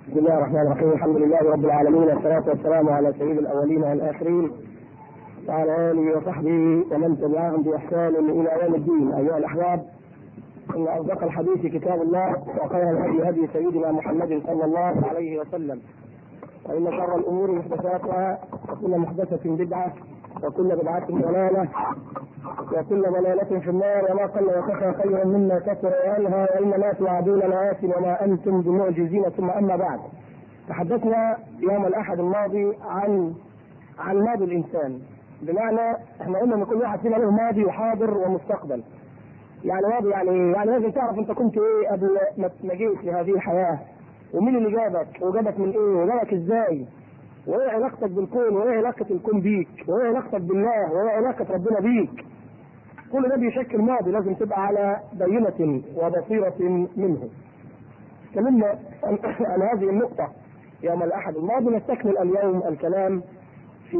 بسم الله الرحمن الرحيم الحمد لله رب العالمين والصلاة والسلام على سيد الأولين والآخرين وعلى آله وصحبه ومن تبعهم بإحسان إلى يوم الدين أيها الأحباب إن أصدق الحديث كتاب الله وخير الهدي هدي سيدنا محمد صلى الله عليه وسلم وإن شر الأمور محدثاتها وكل محدثة بدعة وكل بدعة ضلالة وكل ضلالة في النار وما قل وكفى خيرا مما كثر وأنهى وإنما توعدون لآت وما أنتم بمعجزين ثم أما بعد تحدثنا يوم الأحد الماضي عن عن ماضي الإنسان بمعنى احنا قلنا ان كل واحد فينا له ماضي وحاضر ومستقبل يعني ماضي يعني يعني لازم تعرف انت كنت ايه قبل ما جيت لهذه الحياه ومين اللي جابك وجابك من ايه وجابك ازاي وايه علاقتك بالكون وايه علاقه الكون بيك وايه علاقتك بالله وايه علاقه ربنا بيك كل ده بيشكل ماضي لازم تبقى على بينة وبصيرة منه تكلمنا عن هذه النقطة يوم الأحد الماضي نستكمل اليوم الكلام في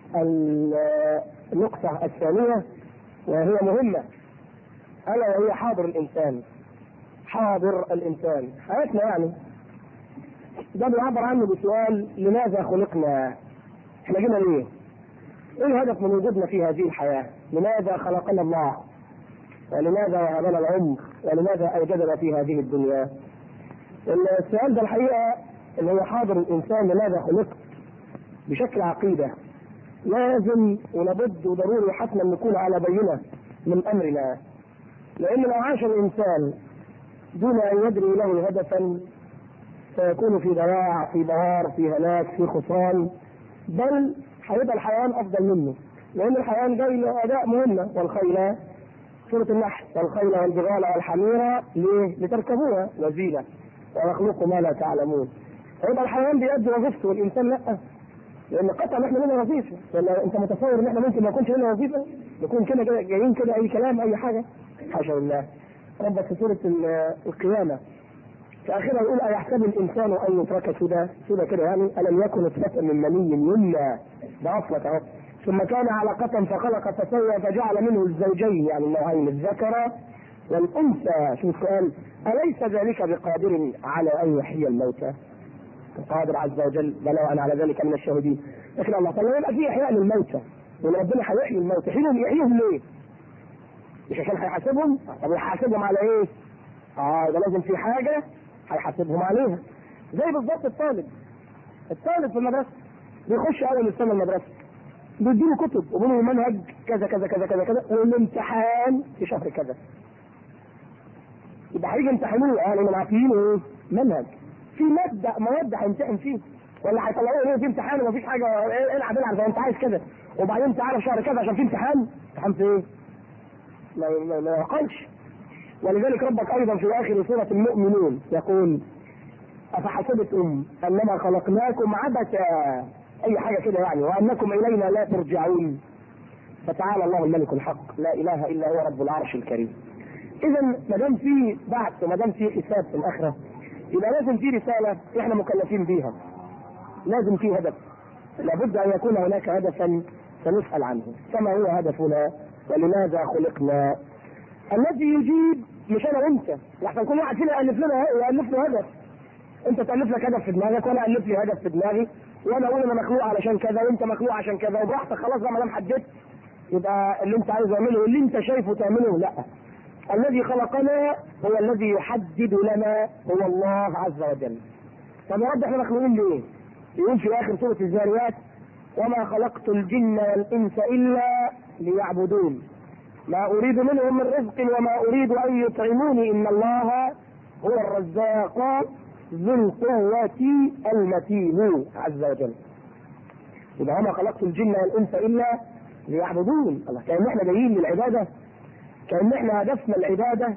النقطة الثانية وهي مهمة ألا وهي حاضر الإنسان حاضر الإنسان حياتنا يعني ده بيعبر عنه بسؤال لماذا خلقنا؟ احنا جينا ليه؟ ايه الهدف من وجودنا في هذه الحياه؟ لماذا خلقنا الله؟ ولماذا وهبنا العمر؟ ولماذا اوجدنا في هذه الدنيا؟ السؤال ده الحقيقه اللي هو حاضر الانسان لماذا خلقت؟ بشكل عقيده لازم ولابد وضروري وحتما نكون على بينه من امرنا لان لو عاش الانسان دون ان يدري له هدفا سيكون في ضياع في بوار في هلاك في خسران بل هيبقى الحيوان افضل منه لان الحيوان جاي لاداء مهمه والخيل سوره النحل والخيل والبغال والحمير ليه؟ لتركبوها وزينه ويخلق ما لا تعلمون هيبقى الحيوان بيؤدي وظيفته والانسان لا لان قطعا احنا لنا وظيفه ولا انت متصور ان احنا ممكن ما يكونش لنا وظيفه نكون كده جايين كده اي كلام اي حاجه حاشا لله ربك في سوره القيامه في اخرها يقول ايحسب الانسان ان يترك سدى سدى كده يعني الم يكن نطفه من مني يمنى ده اصلك اهو ثم كان علقة فخلق فسوى فجعل منه الزوجين يعني النوعين الذكر والانثى شوف قال اليس ذلك بقادر على ان يحيي الموتى القادر عز وجل بلى وانا على ذلك من الشاهدين لكن الله تعالى يبقى في احياء للموتى وان ربنا هيحيي الموتى يحييهم يحييهم ليه؟ مش عشان هيحاسبهم طب هيحاسبهم على ايه؟ اه ده لازم في حاجه هيحاسبهم عليها زي بالظبط الطالب الطالب في المدرسه بيخش اول السنه المدرسه بيديله كتب وبيقولوا منهج كذا كذا كذا كذا كذا والامتحان في شهر كذا يبقى هيجي يمتحنوه يعني من عارفين ايه منهج في ماده مواد هيمتحن فيه ولا هيطلعوه ايه في امتحان ومفيش حاجه العب العب زي ما انت عايز كده وبعدين تعالى في شهر كذا عشان في امتحان امتحان في ايه؟ ما ما يعقلش ولذلك ربك ايضا في اخر سوره المؤمنون يقول افحسبتم انما خلقناكم عبثا اي حاجه كده يعني وانكم الينا لا ترجعون فتعالى الله الملك الحق لا اله الا هو رب العرش الكريم اذا ما دام في بعث وما دام في حساب في الاخره يبقى لازم في رساله احنا مكلفين بيها لازم في هدف لابد ان يكون هناك هدفا سنسال عنه كما هو هدفنا ولماذا خلقنا الذي يجيب مش انا وانت لحسن كل واحد فينا يالف لنا يالف له هدف انت تالف لك هدف في دماغك وانا الف لي هدف في دماغي وانا اقول انا مخلوق علشان كذا وانت مخلوق عشان كذا وبراحتك خلاص بقى ما دام حددت يبقى اللي انت عايز تعمله واللي انت شايفه تعمله لا الذي خلقنا هو الذي يحدد لنا هو الله عز وجل طب يا رب احنا مخلوقين ليه؟ يقول في اخر سوره الزاريات وما خلقت الجن والانس الا ليعبدون ما اريد منهم من رزق وما اريد ان يطعموني ان الله هو الرزاق ذو القوة المتين عز وجل. إذا وما خلقت الجن والإنس إلا ليعبدون، الله كأن إحنا جايين للعبادة كأن إحنا هدفنا العبادة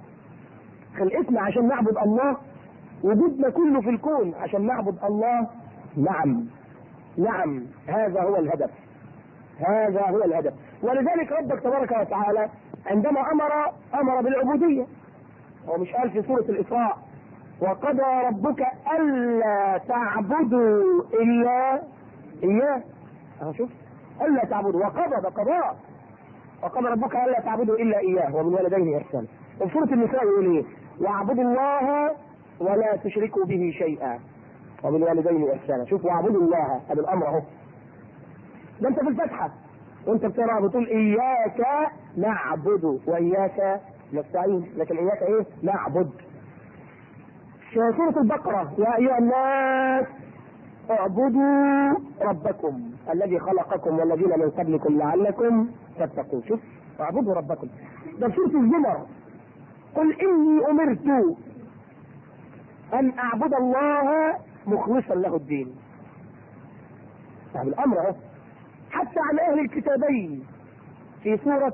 خلقتنا عشان نعبد الله وجودنا كله في الكون عشان نعبد الله نعم نعم هذا هو الهدف هذا هو الهدف ولذلك ربك تبارك وتعالى عندما امر امر بالعبوديه هو مش قال في سوره الاسراء وقضى ربك الا تعبدوا الا اياه اهو شوف الا تعبدوا وقضى ده قضاء وقضى ربك الا تعبدوا الا اياه وبالوالدين احسانا وفي سوره النساء يقول ايه واعبدوا الله ولا تشركوا به شيئا وبالوالدين احسانا شوف واعبدوا الله ادي الامر اهو ده انت في الفاتحه وانت بتقرا بتقول اياك نعبد واياك نستعين لكن اياك ايه نعبد في سورة البقرة يا أيها الناس اعبدوا ربكم الذي خلقكم والذين من قبلكم لعلكم تتقون شوف اعبدوا ربكم ده في سورة الزمر قل إني أمرت أن أعبد الله مخلصا له الدين يعني الأمر اهو حتى عن أهل الكتابين في سورة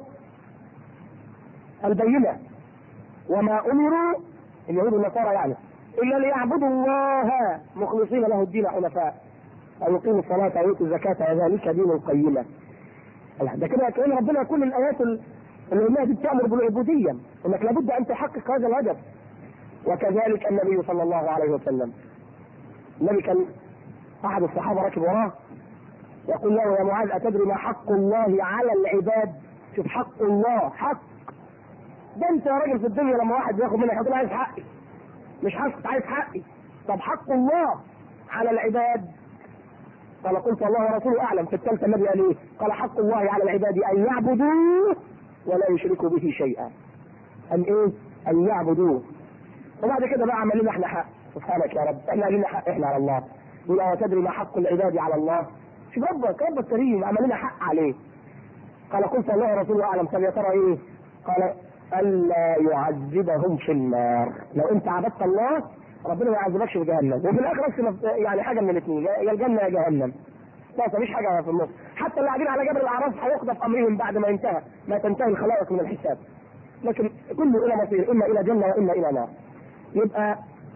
البينة وما أمروا اليهود والنصارى يعني إلا ليعبدوا الله مخلصين له الدين حنفاء أو يقيموا الصلاة ويؤتوا الزكاة وذلك دين القيمة ده كده كأن ربنا كل الآيات اللي قلناها دي بتأمر بالعبودية إنك لابد أن تحقق هذا الهدف وكذلك النبي صلى الله عليه وسلم النبي كان أحد الصحابة راكب وراه يقول له يا معاذ أتدري ما حق الله على العباد شوف حق الله حق ده انت يا راجل في الدنيا لما واحد بياخد منك هتقول عايز حقي مش حق عايز حقي طب حق الله على العباد قال قلت الله ورسوله اعلم في الثالثه النبي قال ايه؟ قال حق الله على العباد ان يعبدوه ولا يشركوا به شيئا. ان ايه؟ ان يعبدوه. وبعد كده بقى عمل لنا احنا حق سبحانك يا رب احنا لنا حق احنا على الله. يقول أو تدري ما حق العباد على الله؟ شوف ربك ربك كريم عمل لنا حق عليه. قال قلت الله ورسوله اعلم طب يا ترى ايه؟ قال الا يعذبهم في النار لو انت عبدت الله ربنا ما يعذبكش في جهنم وفي الاخر بس يعني حاجه من الاثنين يا الجنه يا جهنم بس مفيش حاجه في النص حتى اللي قاعدين على جبل الاعراف هيقضى امرهم بعد ما ينتهى ما تنتهي الخلائق من الحساب لكن كله الى مصير اما الى جنه واما الى نار يبقى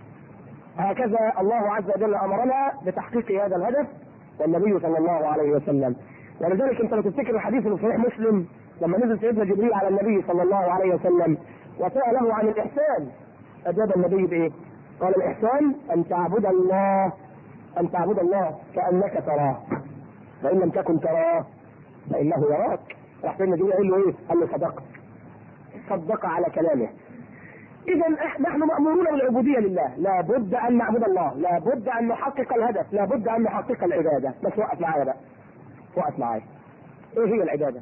هكذا الله عز وجل امرنا بتحقيق هذا الهدف والنبي صلى الله عليه وسلم ولذلك انت لو تفتكر الحديث اللي في صحيح مسلم لما نزل سيدنا جبريل على النبي صلى الله عليه وسلم وسأله عن الإحسان أجاب النبي بإيه؟ قال الإحسان أن تعبد الله أن تعبد الله كأنك تراه فإن لم تكن تراه فإنه يراك راح سيدنا جبريل قال له إيه؟ قال له صدقت صدق على كلامه إذا نحن مأمورون بالعبودية لله، لابد أن نعبد الله، لابد أن نحقق الهدف، لابد أن نحقق العبادة، بس وقف معايا بقى. وقف معايا. إيه هي العبادة؟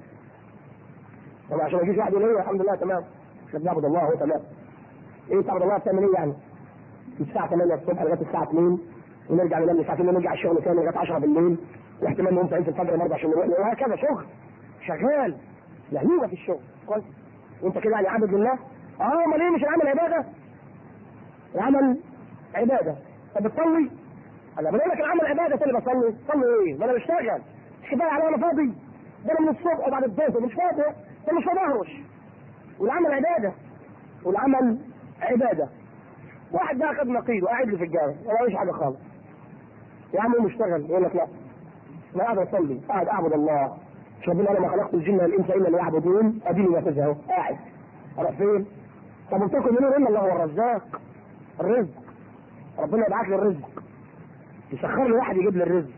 طبعا عشان ما يجيش واحد يقول ايه الحمد لله تمام احنا بنعبد الله هو تمام ايه تعبد الله بتعمل ايه يعني؟ من الساعة 8 الصبح لغاية الساعة 2 ونرجع ننام الساعة 2 ونرجع الشغل تاني لغاية 10 بالليل واحتمال نقوم في الفجر برضه عشان نروح وهكذا شغل شغال لهيبة في الشغل كويس وانت كده يعني عابد لله؟ اه امال ايه مش العمل عبادة؟ العمل عبادة طب بتصلي؟ انا بقول لك العمل عبادة تاني بصلي صلي ايه؟ ما انا بشتغل مش كفاية عليا انا فاضي ده انا من الصبح وبعد الظهر مش فاضي ده مش بهرش والعمل عباده والعمل عباده واحد بقى خد نقيض وقاعد لي في الجامع ولا ماليش حاجه خالص يا عم مشتغل يقول لك لا انا قاعد اصلي قاعد اعبد الله مش ربنا انا ما خلقت الجن والانس الا ليعبدون اديني نافذ اهو قاعد اروح فين؟ طب بتاكل منين الا الله هو الرزاق الرزق ربنا يبعت لي الرزق يسخر لي واحد يجيب لي الرزق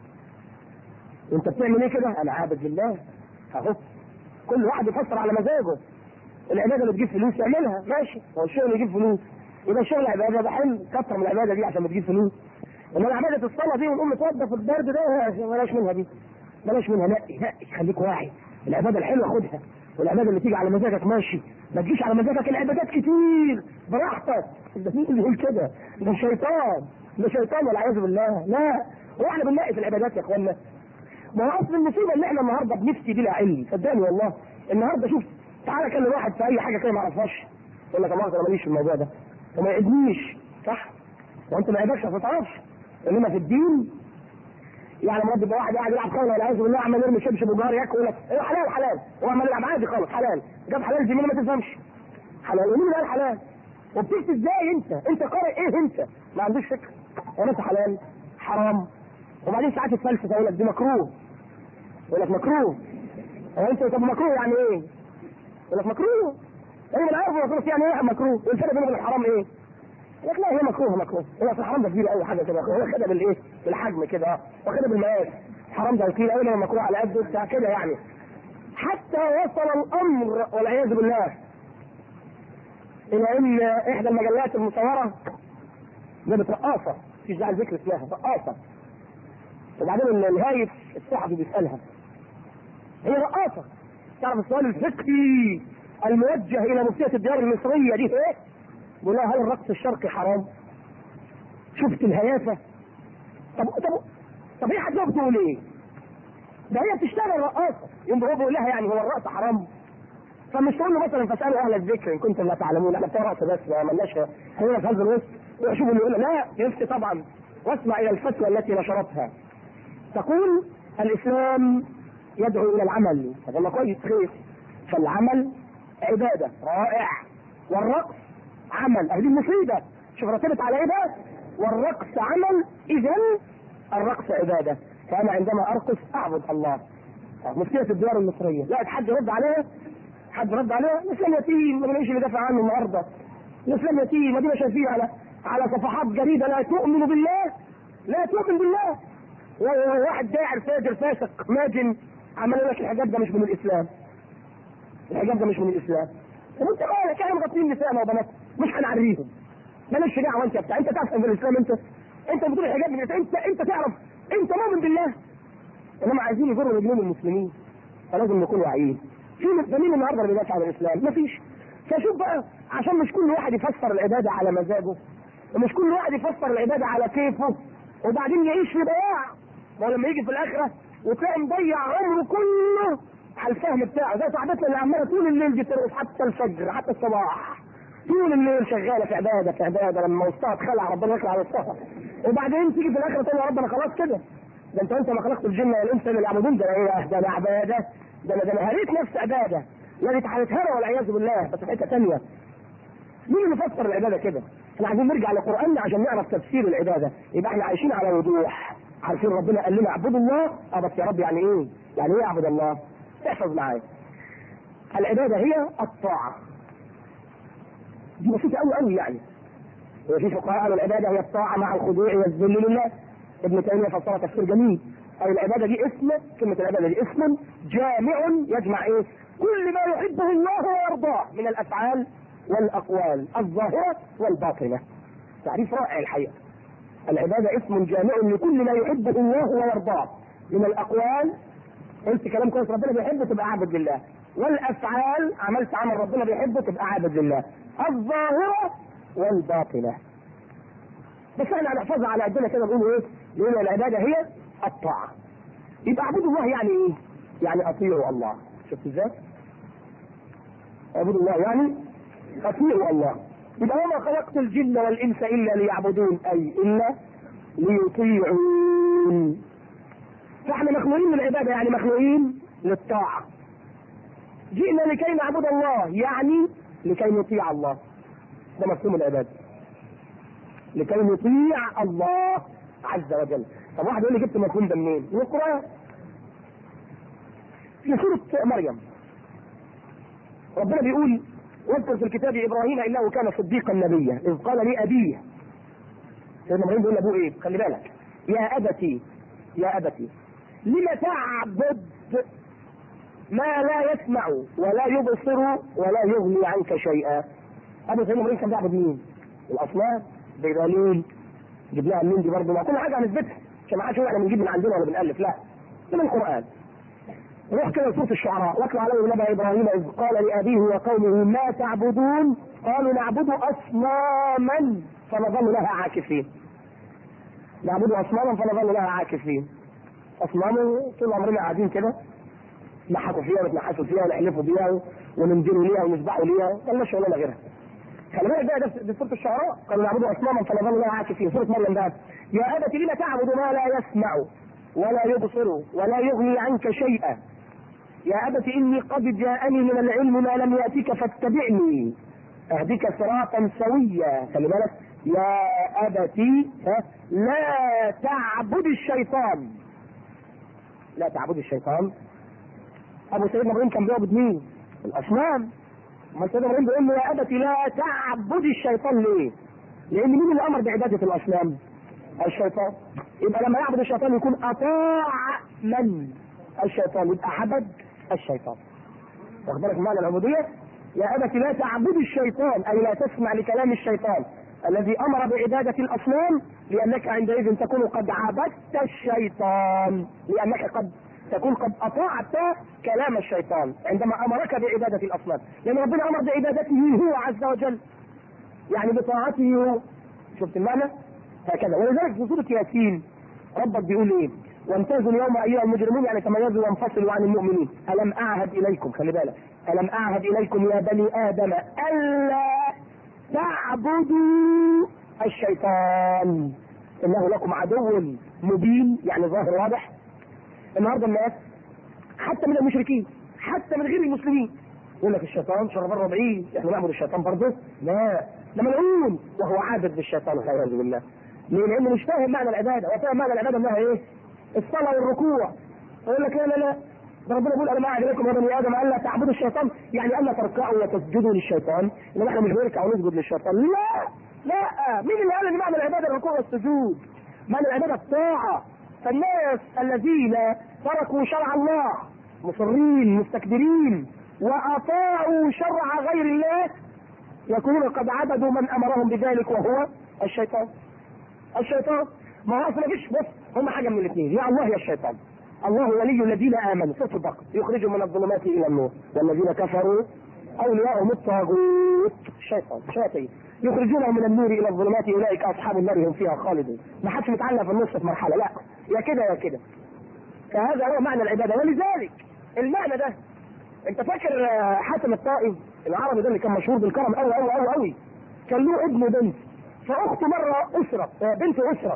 وانت بتعمل ايه كده؟ انا عابد لله اهو كل واحد يفسر على مزاجه العباده اللي بتجيب فلوس يعملها ماشي هو الشغل يجيب فلوس يبقى الشغل عباده ده حلو كتر من العباده دي عشان بتجيب فلوس انما عباده الصلاه دي ونقوم نتوضى في البرد ده بلاش منها دي بلاش منها نقي نقي خليك واعي العباده الحلوه خدها والعباده اللي تيجي على مزاجك ماشي ما تجيش على مزاجك العبادات كتير براحتك ده مين اللي يقول كده ده شيطان ده شيطان والعياذ بالله لا هو احنا بننقي في العبادات يا اخوانا ما هو اصل المصيبه اللي احنا النهارده بنفتي بلا علم صدقني والله النهارده شوف تعالى كلم واحد في اي حاجه كده ما اعرفهاش يقول لك يا مؤاخذه انا ماليش في الموضوع ده وما يعجبنيش صح وانت ما يعجبكش ما تعرفش انما في الدين يعني مرات يبقى واحد قاعد يلعب خالص والعياذ بالله عمال يرمي شبشب وجار ياكل يقول لك ايه حلال حلال هو عمال يلعب عادي خالص حلال جاب حلال زميله ما تفهمش حلال ومين اللي قال حلال وبتكتب ازاي انت انت قارئ ايه انت ما عندوش فكره هو انت حلال حرام وبعدين ساعات الفلسفه يقول لك دي مكروه يقول لك مكروه هو انت طب مكروه يعني ايه؟ يقول لك مكروه ايه من عارف مكروه يعني ايه مكروه؟ والفرق بينه وبين الحرام ايه؟ يقول لك لا هي مكروه مكروه هو اصل الحرام ده كبير قوي حاجه كده هو خدها بالايه؟ بالحجم كده اه واخدها بالمقاس الحرام ده كتير قوي لما مكروه على قده بتاع كده يعني حتى وصل الامر والعياذ بالله الى ان احدى المجلات المصوره جابت رقاصه مفيش داعي ذكر اسمها رقاصه وبعدين الهايف الصحفي بيسالها هي رقاصه تعرف السؤال الفقهي الموجه الى مفتيه الديار المصريه دي ايه؟ بيقول لها هل الرقص الشرقي حرام؟ شفت الهيافه؟ طب طب طب هي هتجاوب تقول ايه؟ ده هي بتشتغل رقاصه يوم هو بيقول لها يعني هو الرقص حرام؟ فمش تقول له مثلا فاسالوا اهل الذكر ان كنتم لا تعلمون احنا بتوع رقص بس ما مالناش خلينا في هذا الوسط شوفوا اللي يقول لا يفتي طبعا واسمع الى الفتوى التي نشرتها تقول الاسلام يدعو الى العمل هذا الله كويس خير فالعمل عباده رائع والرقص عمل هذه المصيبه شوف رتبت على ايه بقى والرقص عمل اذا الرقص عباده فانا عندما ارقص اعبد الله مفتيه الديار المصريه لا حد يرد عليها حد رد عليها الاسلام يتيم ما بنلاقيش اللي دافع عنه النهارده الاسلام يتيم ودينا شايفين على على صفحات جريده لا تؤمن بالله لا تؤمن بالله واحد داعر فاجر فاسق ماجن عمال يقول لك الحجاب ده مش من الاسلام الحجاب ده مش من الاسلام طب انت مالك احنا مغطيين نسائنا وبنات مش هنعريهم مالكش دعوه انت بتاع انت تعرف بالاسلام انت انت بتقول الحجاب من الاسلام انت انت تعرف انت مؤمن بالله انما عايزين يجروا رجلين المسلمين فلازم نكون واعيين في ده مين النهارده اللي بيدافع عن الاسلام؟ مفيش فشوف بقى عشان مش كل واحد يفسر العباده على مزاجه ومش كل واحد يفسر العباده على كيفه وبعدين يعيش في ضياع ما هو لما يجي في الاخره وتلاقي مضيع عمره كله على الفهم بتاعه زي صاحبتنا اللي عماله طول الليل دي ترقص حتى الفجر حتى الصباح طول الليل شغاله في عباده في عباده لما وسطها اتخلع ربنا يخلع وسطها وبعدين تيجي في الاخره تقول يا رب انا خلاص كده ده انت انت ما خلقت الجن والانس اللي يعبدون ده ايه ده انا عباده ده انا ده انا هريت نفس عباده يعني هنتهرى والعياذ بالله بس في حته ثانيه مين اللي فسر العباده كده؟ احنا عايزين نرجع لقراننا عشان نعرف تفسير العباده يبقى احنا عايشين على وضوح عارفين ربنا قال لنا اعبدوا الله اه بس يا رب يعني ايه؟ يعني ايه اعبد الله؟ احفظ معايا العباده هي الطاعه دي بسيطه قوي قوي يعني وفي فقهاء قالوا العباده هي الطاعه مع الخضوع والذل لله ابن تيميه فسرها تفسير جميل اي العباده دي اسم كلمه العباده دي اسم جامع يجمع ايه؟ كل ما يحبه الله ويرضاه من الافعال والاقوال الظاهره والباطنه. تعريف رائع الحقيقه. العباده اسم جامع لكل ما يحبه الله ويرضاه من الاقوال قلت كلام كويس ربنا بيحبه تبقى عابد لله. والافعال عملت عمل ربنا بيحبه تبقى عابد لله. الظاهره والباطنه. بس احنا هنحفظها على قدنا كده نقول ايه؟ نقول العباده هي الطاعه. يبقى اعبدوا الله يعني ايه؟ يعني اطيعوا الله. شفت ازاي؟ اعبدوا الله يعني اطيعوا الله. يبقى وما خلقت الجن والانس الا ليعبدون اي الا ليطيعون. فاحنا مخلوقين للعباده يعني مخلوقين للطاعه. جئنا لكي نعبد الله يعني لكي نطيع الله. ده مفهوم العباده. لكي نطيع الله عز وجل. طب واحد يقول لي جبت المفهوم ده منين؟ من القران. في سورة مريم ربنا بيقول واذكر في الكتاب ابراهيم انه كان صديقا نبيا اذ قال لابيه سيدنا ابراهيم بيقول لابوه ايه؟ خلي بالك يا ابتي يا ابتي لم تعبد ما لا يسمع ولا يبصر ولا يغني عنك شيئا ابو سيدنا ابراهيم كان بيعبد مين؟ الاصنام بدليل جيب لها منين دي برضه ما كل حاجه هنثبتها عشان ما حدش يقول احنا بنجيب من عندنا ولا بنالف لا من القران روح كده لسوره الشعراء واتلو عليه نبأ ابراهيم اذ قال لابيه وقومه ما تعبدون قالوا نعبد اصناما فنظل لها عاكفين نعبد اصناما فنظل لها عاكفين اصنام طول عمرنا قاعدين كده نحكوا فيها ونتنحسوا فيها ونحلفوا بيها وننزلوا ليها ونسبحوا ليها مالناش شغلانه غيرها خلي بالك بقى ده في سوره الشعراء قالوا نعبد اصناما فنظل لها عاكفين سوره مريم بقى يا ابت لم تعبد ما لا يسمع ولا يبصر ولا يغني عنك شيئا يا أبت إني قد جاءني من العلم ما لم يأتك فاتبعني أهدك صراطا سويا خلي بالك يا أبت لا تعبد الشيطان لا تعبد الشيطان أبو سيدنا إبراهيم كان بيعبد مين؟ الأصنام أما سيدنا إبراهيم بيقول له يا أبت لا تعبد الشيطان ليه؟ لأن مين اللي أمر بعبادة الأصنام؟ الشيطان يبقى لما يعبد الشيطان يكون أطاع من؟ الشيطان يبقى عبد الشيطان واخد بالك معنى العبوديه يا ابت لا تعبد الشيطان اي لا تسمع لكلام الشيطان الذي امر بعبادة الاصنام لانك عندئذ تكون قد عبدت الشيطان لانك قد تكون قد اطاعت كلام الشيطان عندما امرك بعبادة الاصنام لان ربنا امر بعبادته هو عز وجل يعني بطاعته هو شفت المعنى هكذا ولذلك في سورة ياسين ربك بيقول ايه وامتازوا اليوم ايها المجرمون يعني تميزوا وانفصلوا عن المؤمنين الم اعهد اليكم خلي بالك الم اعهد اليكم يا بني ادم الا تعبدوا الشيطان انه لكم عدو مبين يعني ظاهر واضح النهارده الناس حتى من المشركين حتى من غير المسلمين يقول لك الشيطان شر بره بعيد احنا نعبد الشيطان برضه لا ده ملعون وهو عابد للشيطان والعياذ بالله ليه؟ لانه مش فاهم معنى العباده هو فاهم معنى العباده انها ايه؟ الصلاه والركوع يقول لك لا لا لا ده ربنا بيقول انا ما عليكم يا بني ادم الا تعبدوا الشيطان يعني الا تركعوا وتسجدوا للشيطان انما احنا مش بنركع ونسجد للشيطان لا لا مين اللي قال ان معنى العباده الركوع والسجود؟ معنى العباده الطاعه فالناس الذين تركوا شرع الله مصرين مستكبرين واطاعوا شرع غير الله يكونون قد عبدوا من امرهم بذلك وهو الشيطان الشيطان ما هو اصلا مفيش بص هم حاجه من الاثنين يا الله يا الشيطان الله ولي الذين امنوا سوره البقره يخرجهم من الظلمات الى النور والذين كفروا اولياءهم الطاغوت الشيطان شياطين يخرجونهم من النور الى الظلمات اولئك اصحاب النار هم فيها خالدون ما حدش متعلق في النص في مرحله لا يا كده يا كده فهذا هو معنى العباده ولذلك المعنى ده انت فاكر حاتم الطائي العربي ده اللي كان مشهور بالكرم قوي قوي قوي قوي كان له ابن وبنت فاخته مره اسره بنت اسره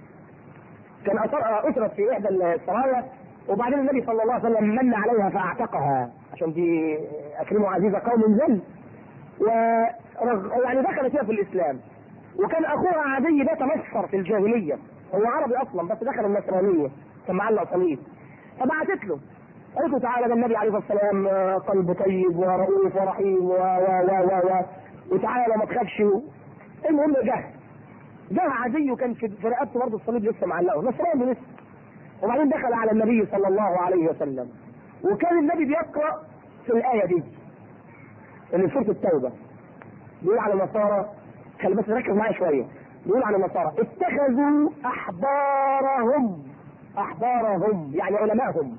كان اسرت في احدى السرايا وبعدين النبي صلى الله عليه وسلم من عليها فاعتقها عشان دي اكرموا عزيز قوم ذل و يعني دخلت فيها في الاسلام وكان اخوها عدي ده تنصر في الجاهليه هو عربي اصلا بس دخل النصرانيه كان معلق صليب فبعتت له قالت له تعالى ده النبي عليه الصلاه والسلام قلب طيب ورؤوف ورحيم و و و و و وتعالى ما تخافش المهم جه جه عدي وكان في رقبته برضه الصليب لسه معلقه نصراني لسه وبعدين دخل على النبي صلى الله عليه وسلم وكان النبي بيقرا في الايه دي اللي سوره التوبه بيقول على النصارى خلي بس ركز معايا شويه بيقول على النصارى اتخذوا احبارهم احبارهم يعني علمائهم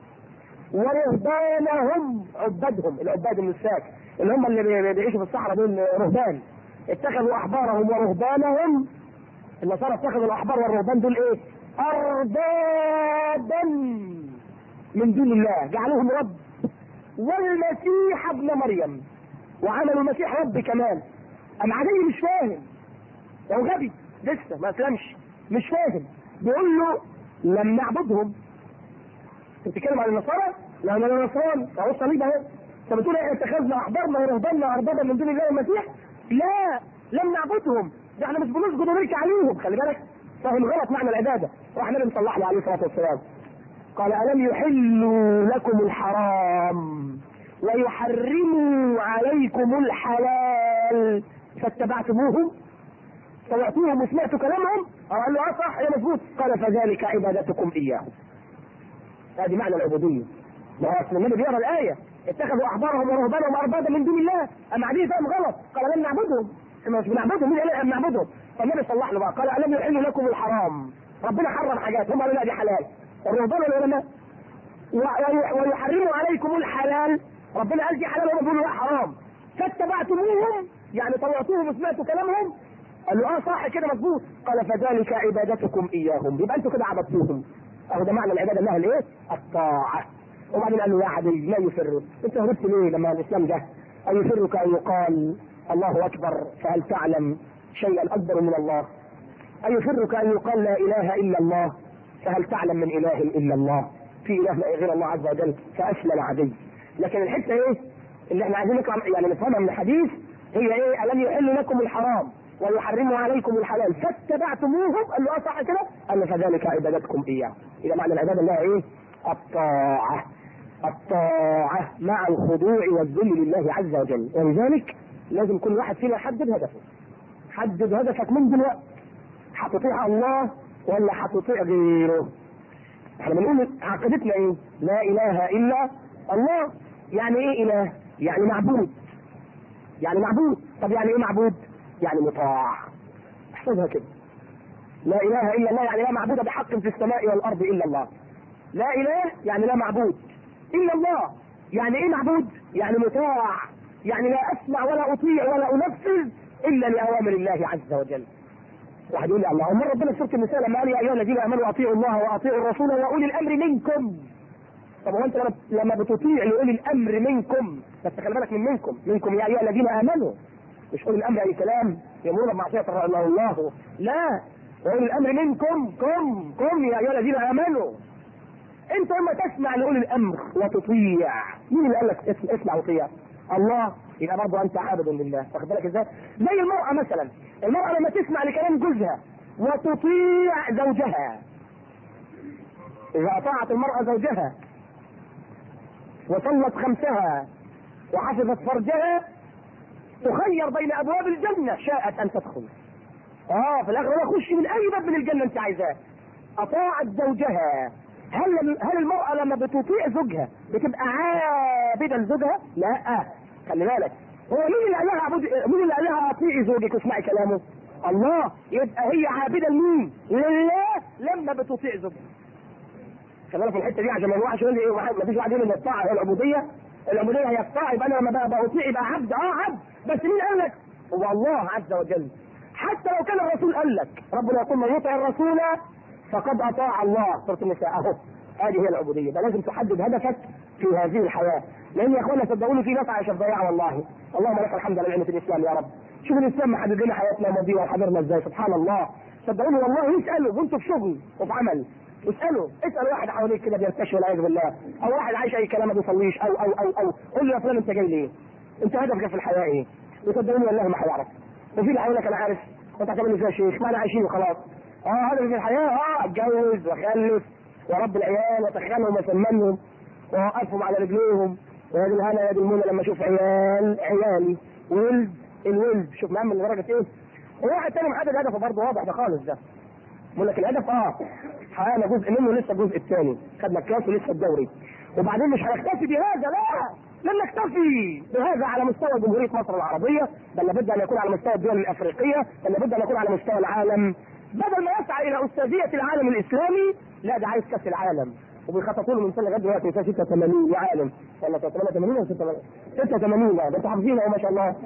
ورهبانهم عبادهم العباد النساك اللي هم اللي بيعيشوا في الصحراء دول رهبان اتخذوا احبارهم ورهبانهم النصارى اتخذوا الاحبار والرهبان دول ايه؟ اربابا من دون الله جعلوهم رب والمسيح ابن مريم وعملوا المسيح رب كمان اما عادي مش فاهم هو غبي لسه ما اسلمش مش فاهم بيقول له لم نعبدهم انت بتتكلم عن النصارى؟ لا انا نصراني اهو الصليب اهو انت بتقول احنا اتخذنا احبارنا ورهباننا اربابا من دون الله والمسيح؟ لا لم نعبدهم ده احنا مش بنسجد ونركع عليهم خلي بالك فاهم غلط معنى العباده راح النبي مصلح له عليه الصلاه والسلام قال الم يحلوا لكم الحرام ويحرموا عليكم الحلال فاتبعتموهم سمعتوهم وسمعتوا كلامهم قال له اه صح يا مظبوط قال فذلك عبادتكم اياهم هذه معنى العبوديه ما هو اصل النبي بيقرا الايه اتخذوا احبارهم ورهبانهم اربابا من دون الله اما عادي فاهم غلط قال لم نعبدهم احنا مش بنعبدهم مين قال لم نعبدهم فالنبي صلح له بقى قال الم يحل لكم الحرام ربنا حرم حاجات هم قالوا لا دي حلال الرهبان والعلماء ويحرموا عليكم الحلال ربنا قال دي حلال وهم بيقولوا لا حرام فاتبعتموهم يعني طوعتوهم وسمعتوا كلامهم قال له اه صح كده مظبوط قال فذلك عبادتكم اياهم يبقى انتوا كده عبدتوهم اهو ده معنى العباده انها الايه؟ الطاعه وبعدين قال له يا عدي لا يفر انت هربت ليه لما الاسلام جه؟ ايفرك ان يقال الله اكبر فهل تعلم شيئا اكبر من الله؟ ايفرك ان يقال لا اله الا الله فهل تعلم من اله الا الله؟ في اله غير الله عز وجل فاسلم عدي لكن الحته ايه؟ اللي احنا عايزين نطلع يعني نفهمها من الحديث هي ايه؟ الم يحل لكم الحرام ويحرموا عليكم الحلال فاتبعتموهم قال له اه صح كده؟ قال له فذلك عبادتكم اياه اذا معنى العباده انها ايه؟ الطاعه الطاعه مع الخضوع والذل لله عز وجل ولذلك لازم كل واحد فينا يحدد هدفه حدد هدفك من دلوقتي هتطيع الله ولا هتطيع غيره احنا بنقول عقيدتنا ايه لا اله الا الله يعني ايه اله يعني معبود يعني معبود طب يعني ايه معبود يعني مطاع احفظها كده لا اله الا الله يعني لا معبود بحق في السماء والارض الا الله لا اله يعني لا معبود الا الله يعني ايه معبود يعني مطاع يعني لا اسمع ولا اطيع ولا انفذ الا لاوامر الله عز وجل واحد يقول لي الله امال ربنا في سوره النساء لما قال يا ايها الذين امنوا اطيعوا الله واطيعوا الرسول واولي الامر منكم طب هو انت لما- لما بتطيع لاولي الامر منكم بس خلي بالك من منكم منكم يا ايها الذين امنوا مش اولي الامر اي كلام يامرون بمعصيه الله الله لا واولي الامر منكم كم كم يا ايها الذين امنوا انت اما تسمع لاولي الامر وتطيع مين اللي قال لك اسم- اسمع وطيع الله يبقى برضه انت عابد لله واخد بالك ازاي زي المراه مثلا المراه لما تسمع لكلام جوزها وتطيع زوجها اذا اطاعت المراه زوجها وصلت خمسها وحفظت فرجها تخير بين ابواب الجنه شاءت ان تدخل اه في الاخر انا اخش من اي باب من الجنه انت عايزاه اطاعت زوجها هل هل المراه لما بتطيع زوجها بتبقى عابده لزوجها؟ لا خلي بالك هو مين اللي قال لها عبود مين اللي قال لها اطيعي زوجك واسمعي كلامه؟ الله يبقى هي عابده لمين؟ لله لما بتطيع زوجها خلي بالك في الحته دي عشان ما يروحش يقول لي ايه واحد ما فيش واحد يقول ان الطاعه هي العبوديه العبوديه هي الطاعه يبقى انا لما بقى بطيع يبقى عبد اه عبد بس مين قال لك؟ هو الله عز وجل حتى لو كان الرسول قال لك ربنا يقول من يطع الرسول فقد اطاع الله سوره النساء اهو هذه هي العبوديه ده لازم تحدد هدفك في هذه الحياه لان يا اخوانا صدقوني في ناس عايشه في ضياع والله اللهم لك الحمد على نعمه الاسلام يا رب شوف الاسلام محدد لنا حياتنا وماضيها وحاضرنا ازاي سبحان الله صدقوني والله اسالوا وانتوا في شغل وفي عمل اسالوا اسال واحد حواليك كده بيرتشي والعياذ بالله او واحد عايش اي كلام ما بيصليش او او او او قول له يا فلان انت جاي ليه؟ انت هدفك في الحياه ايه؟ وصدقوني والله ما هيعرف وفي اللي هيقول لك انا عارف وانت هتعمل ازاي يا شيخ؟ ما انا عايشين وخلاص اه هدفي في الحياه اه اتجوز واخلف واربي العيال واتخنهم واسمنهم واوقفهم على رجليهم ويا دي الهنا يا دي المنى لما اشوف عيال عيالي ولد الولد شوف مهم لدرجه ايه؟ وواحد تاني محدد هدفه برضه واضح ده خالص ده بقول لك الهدف اه حققنا جزء منه لسه الجزء الثاني خدنا الكاس ولسه الدوري وبعدين مش هنكتفي بهذا لا لن نكتفي بهذا على مستوى جمهوريه مصر العربيه بل لابد ان يكون على مستوى الدول الافريقيه بل لابد ان يكون على مستوى العالم بدل ما يسعى الى استاذيه العالم الاسلامي لا ده عايز كاس العالم وبيخططوا له من سنه لغايه دلوقتي سنه 86 يا عالم ولا 88 ولا 86 ده انتوا حافظينها ما شاء الله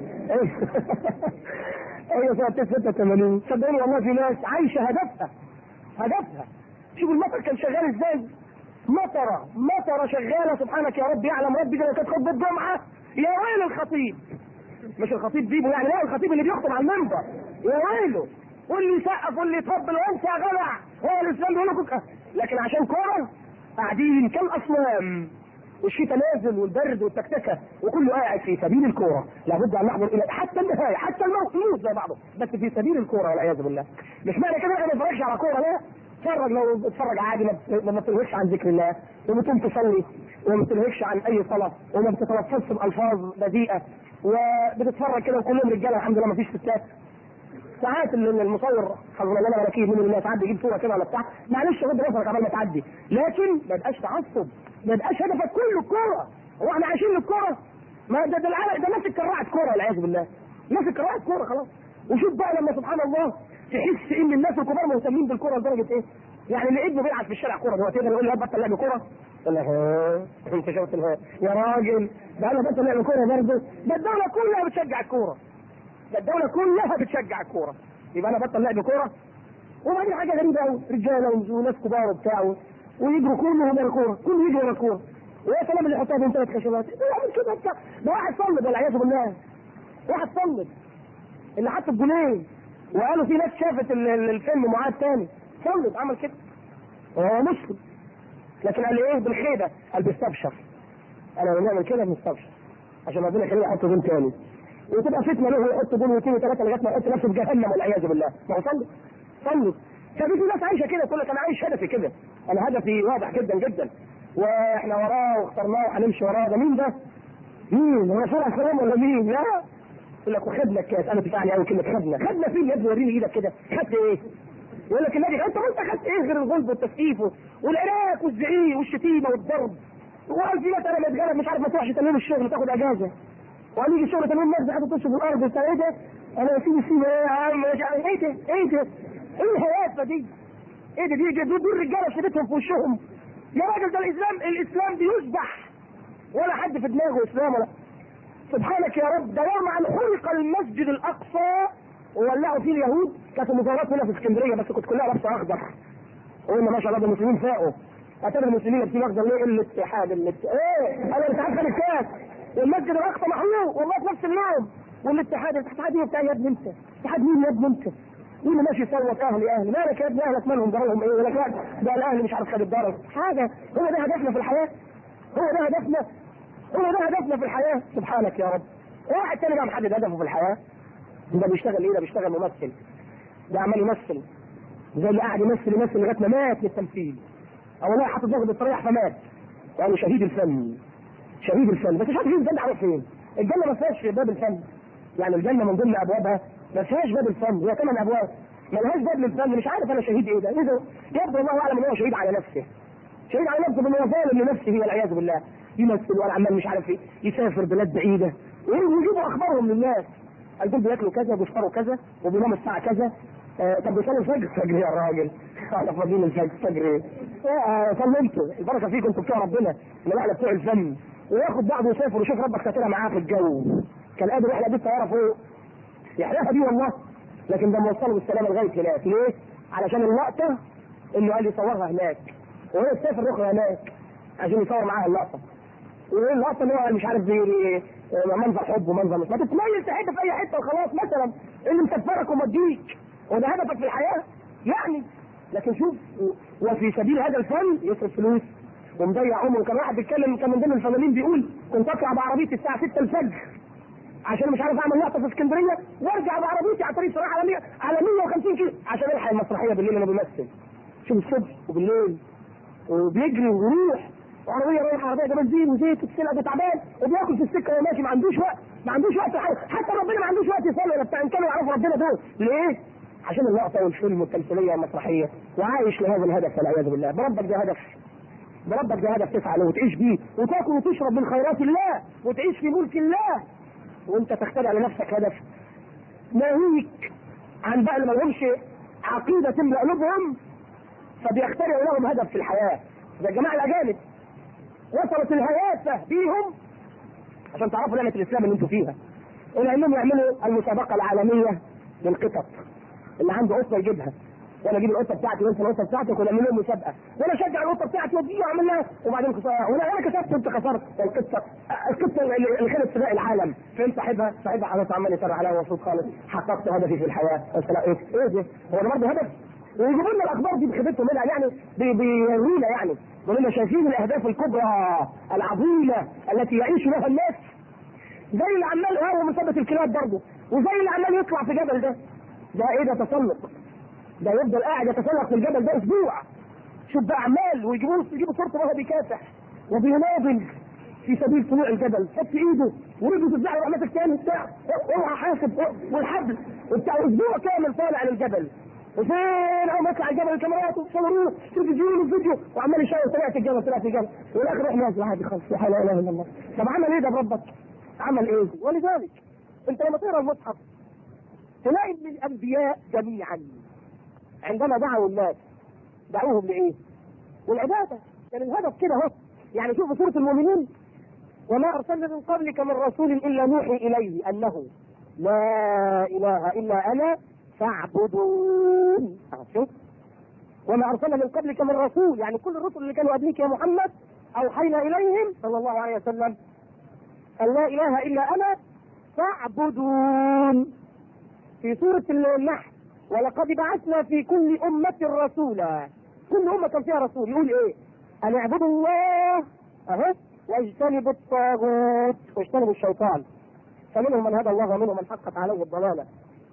ايوه سنه 86 صدقوني والله في ناس عايشه هدفها هدفها شوف المطر كان شغال ازاي مطرة مطرة شغالة سبحانك يا رب يعلم ربي ده لو كانت خطبة جمعة يا ويل الخطيب مش الخطيب بيبو يعني لا الخطيب اللي بيخطب على المنبر يا ويله واللي يسقف واللي يطبل وانت يا جدع هو الاسلام بيقول لكم لكن عشان كوره قاعدين كم اصنام والشتاء نازل والبرد والتكتكه وكله قاعد في سبيل الكوره لابد ان نحضر الى حتى النهايه حتى الموت يموت زي بعضه بس في سبيل الكوره والعياذ بالله مش معنى كده احنا ما نتفرجش على كوره لا اتفرج لو بتتفرج عادي ما بت- ما بتلهكش عن ذكر الله وبتقوم تصلي وما بتلهكش عن اي صلاه وما بتتلفظش بالفاظ بذيئه وبتتفرج كده وكلهم رجاله الحمد لله ما فيش ستات ساعات ال- المصور حضر الله ولا اكيد من اللي ساعات بيجيب صوره كده ولا بتاع معلش غض نظرك قبل ما تعدي لكن ما يبقاش تعصب ما يبقاش هدفك كله الكوره هو احنا عايشين للكوره ما ده ده العالم ده ماسك كراعه كوره والعياذ بالله ماسك كراعه كوره خلاص وشوف بقى لما سبحان الله تحس ان الناس الكبار مهتمين بالكوره لدرجه ايه؟ يعني اللي ابنه بيلعب في الشارع كوره دلوقتي يقدر يقول له بطل لعب كوره؟ يقول لك ها انت شفت الها يا راجل ده انا بطل لعب كوره برضه ده الدوله كلها بتشجع الكوره ده الدولة كلها بتشجع الكورة يبقى انا بطل لعب كورة وبعدين حاجة غريبة قوي رجالة وناس كبار وبتاع ويجروا كلهم ورا الكورة كله يجري ورا الكورة ويا سلام اللي يحطها بين ثلاث خشبات ده يعمل كده بتاع ده واحد صلب والعياذ بالله واحد صلب اللي حط الجولين وقالوا في ناس شافت ال- ال- الفيلم معاد تاني صلب عمل كده وهو مسلم لكن قال ايه بالخيبة قال بيستبشر انا لما نعمل كده بنستبشر عشان ربنا يخليه يحط جول تاني وتبقى فتنه له يحط جول واثنين وثلاثه لغايه ما يحط نفسه في جهنم والعياذ بالله ما هو صلي صلي ففي في ناس عايشه كده تقول لك انا عايش هدفي كده انا هدفي واضح جدا جدا واحنا وراه واخترناه وهنمشي وراه ده مين ده؟ مين؟ هو فرع سلام ولا مين؟ لا يقول لك وخدنا الكاس انا تفعني قوي كلمه خدنا خدنا فين يا ابني وريني ايدك كده خدت ايه؟ يقول لك النادي انت انت خدت ايه غير الغلب والتسقيف والعراك والزعيق والشتيمه والضرب وقال في ناس انا متجرب مش عارف ما تروحش تمرين الشغل تاخد اجازه وقال يجي الشغل تمرين الناس حاطط وشه في الارض وبتاع ايه ده؟ انا يا سيدي سيدي ايه يا عم مش عارف ايه ده ايه ده ايه الهيافه دي ايه ده دي دي دول الرجاله شدتهم في وشهم يا راجل ده الاسلام الاسلام بيذبح ولا حد في دماغه اسلام ولا سبحانك يا رب ده يوم ان خلق المسجد الاقصى وولعوا فيه اليهود كانت المظاهرات هنا في اسكندريه بس كنت كلها لابسه اخضر قلنا ما شاء الله ده المسلمين فاقوا اتاري المسلمين لابسين اخضر ليه الاتحاد الات... ايه انا الاتحاد خد الكاس والمسجد الاقصى محروق والله في نفس اليوم والاتحاد الاتحاد ايه بتاع يا ابني انت اتحاد مين يا ابني انت مين اللي ماشي يصوت اهلي اهلي مالك يا ابني اهلك مالهم ضررهم ايه ولا لا ده الاهلي مش عارف خد الضرر حاجه هو ده هدفنا في الحياه هو ده هدفنا هو ده هدفنا في الحياه سبحانك يا رب واحد تاني بقى محدد هدفه في الحياه ده بيشتغل ايه ده بيشتغل ممثل ده عمال يمثل زي اللي قاعد يمثل يمثل لغايه ما مات من التمثيل او والله حاطط دماغه بالطريح فمات يعني شهيد الفن شهيد الفن بس مش عارف الجنه على فين الجنه ما فيهاش باب الفن يعني الجنه من ضمن ابوابها ما فيهاش باب الفن هي ثمان ابواب ما لهاش باب للفن مش عارف انا شهيد ايه ده ايه ده يبدو الله اعلم ان هو شهيد على نفسه شهيد على نفسه بانه ظالم لنفسه والعياذ بالله يمثل ولا عمال مش عارف ايه يسافر بلاد بعيده ويجيبوا اخبارهم للناس الجن بياكلوا كذا وبيفطروا كذا وبيناموا الساعه كذا آه طب بيصلوا الفجر فجر يا راجل احنا فاضيين الفجر فجر ايه؟ آه صلوا انتوا البركه فيكم انتوا بتوع ربنا اللي بقى بتوع الفن وياخد بعضه ويسافر ويشوف ربك ساترها معاه في الجو كان قادر يحلق بيه الطياره فوق يحلقها بيه والله لكن ده موصله بالسلامه لغايه هناك ليه؟ علشان اللقطه انه قال يصورها هناك وهو يسافر يخرج هناك عشان يصور معاها اللقطه وايه اللقطه اللي هو مش عارف زي منظر حب ومنظر مش ما تتميز في حته في اي حته وخلاص مثلا اللي مسفرك ومديك وده هدفك في الحياه يعني لكن شوف وفي سبيل هذا الفن يصرف فلوس ومضيع عمره كان واحد بيتكلم كان من ضمن الفنانين بيقول كنت اطلع بعربيتي الساعه 6 الفجر عشان مش عارف اعمل لقطه في اسكندريه وارجع بعربيتي على طريق صراحه على 100 على 150 كيلو عشان الحق المسرحيه بالليل انا بمثل شوف الصبح وبالليل وبيجري ويروح وعربيه رايحه عربيه ده بنزين وزيت وتسلق وتعبان وبياكل في السكه وهو ماشي ما عندوش وقت ما عندوش وقت حاجة. حتى ربنا ما عندوش وقت يصلي ولا بتاع ان كانوا يعرفوا ربنا دول ليه؟ عشان اللقطه والفيلم والتمثيليه والمسرحيه وعايش لهذا الهدف والعياذ بالله بربك ده هدف بربك ده هدف تسعى له وتعيش بيه وتاكل وتشرب من خيرات الله وتعيش في ملك الله وانت تخترع لنفسك هدف ناهيك عن بقى اللي ما لهمش عقيده تملا قلوبهم فبيخترعوا لهم هدف في الحياه زي الجماعه الاجانب وصلت الهيافه بيهم عشان تعرفوا نعمه الاسلام اللي انتوا فيها الى انهم يعملوا المسابقه العالميه للقطط اللي عنده قطه يجيبها وانا اجيب القطه بتاعتي وانت القطه بتاعتك ونعمل لهم مسابقه وانا اشجع القطه بتاعتي ودي واعمل لها وبعدين خساره وانا انا كسبت وانت خسرت القطه القطه اللي خدت سباق العالم فين صاحبها؟ صاحبها خلاص عمال يسرع عليها مبسوط خالص حققت هدفي في الحياه قلت لا ايه ايه ده؟ هو ده برضه هدف؟ ويجيبوا لنا الاخبار دي بخيبتهم منها يعني بيروينا يعني يقولوا لنا شايفين الاهداف الكبرى العظيمه التي يعيش لها الناس زي اللي عمال هو مثبت الكلاب برضه وزي اللي عمال يطلع في جبل ده ده ايه ده تسلق ده يفضل قاعد يتسلق في الجبل ده اسبوع شوف ده اعمال ويجيبوا يجيبوا صورته وهو بيكافح وبيناضل في سبيل طلوع الجبل حط ايده ورجله تتزعل وراح ماسك تاني بتاع اوعى حاسب والحبل وبتاع اسبوع كامل طالع للجبل وفين اول ما يطلع الجبل الكاميرات وصوروه تلفزيون وفيديو وعمال يشاور طلعت الجبل طلعت الجبل والاخر راح نازل عادي خالص لا اله الا الله طب عمل ايه ده بربك؟ عمل ايه؟ ولذلك انت لما تقرا المصحف تلاقي ان الانبياء جميعا عندما دعوا الناس دعوهم لايه؟ للعباده كان يعني الهدف كده اهو يعني شوفوا سوره المؤمنين وما ارسلنا من قبلك من رسول الا نوحي اليه انه لا اله الا انا فاعبدون شوف وما ارسلنا من قبلك من رسول يعني كل الرسل اللي كانوا قبلك يا محمد اوحينا اليهم صلى الله عليه وسلم ان لا اله الا انا فاعبدون في سوره النحل ولقد بعثنا في كل أمة رسولا كل أمة كان فيها رسول يقول إيه؟ أن اعبدوا الله أهو واجتنبوا الطاغوت واجتنبوا الشيطان فمنهم من هدى الله ومنهم من حقت عليه الضلالة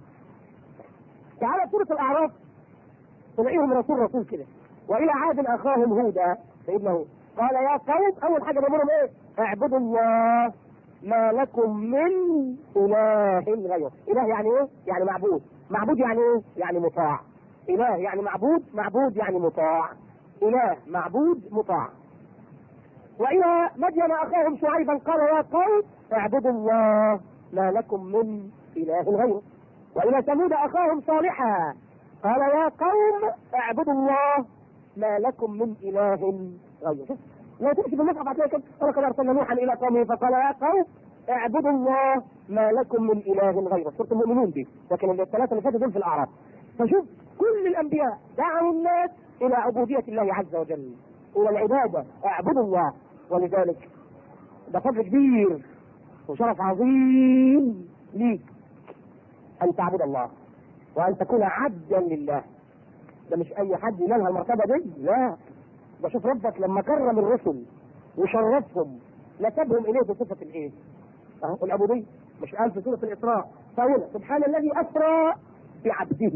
تعالى سورة الأعراف تلاقيهم رسول رسول كده وإلى عاد أخاهم هودا سيدنا هود قال يا قوم أول حاجة بيقولوا إيه؟ اعبدوا الله ما لكم من إله غيره إله يعني إيه؟ يعني معبود معبود يعني ايه؟ يعني مطاع. إله يعني معبود، معبود يعني مطاع. إله معبود مطاع. وإلى مدين أخاهم شعيبا قال يا قوم اعبدوا الله ما لكم من إله غيره. والى ثمود اخاهم صالحا قال يا قوم اعبدوا الله ما لكم من اله غيره لو تمشي في المصحف هتلاقي كده ولقد ارسلنا نوحا الى قومه فقال يا قوم اعبدوا الله ما لكم من اله غيره سوره المؤمنون دي لكن الثلاثه اللي فاتوا دول في الاعراف فشوف كل الانبياء دعوا الناس الى عبوديه الله عز وجل الى العباده اعبدوا الله ولذلك ده فضل كبير وشرف عظيم ليك ان تعبد الله وان تكون عبدا لله ده مش اي حد ينالها المرتبه دي لا ده شوف ربك لما كرم الرسل وشرفهم نسبهم اليه بصفه الايه؟ اهو العبوديه مش قال في سوره الاسراء فاولى سبحان الذي اسرى بعبده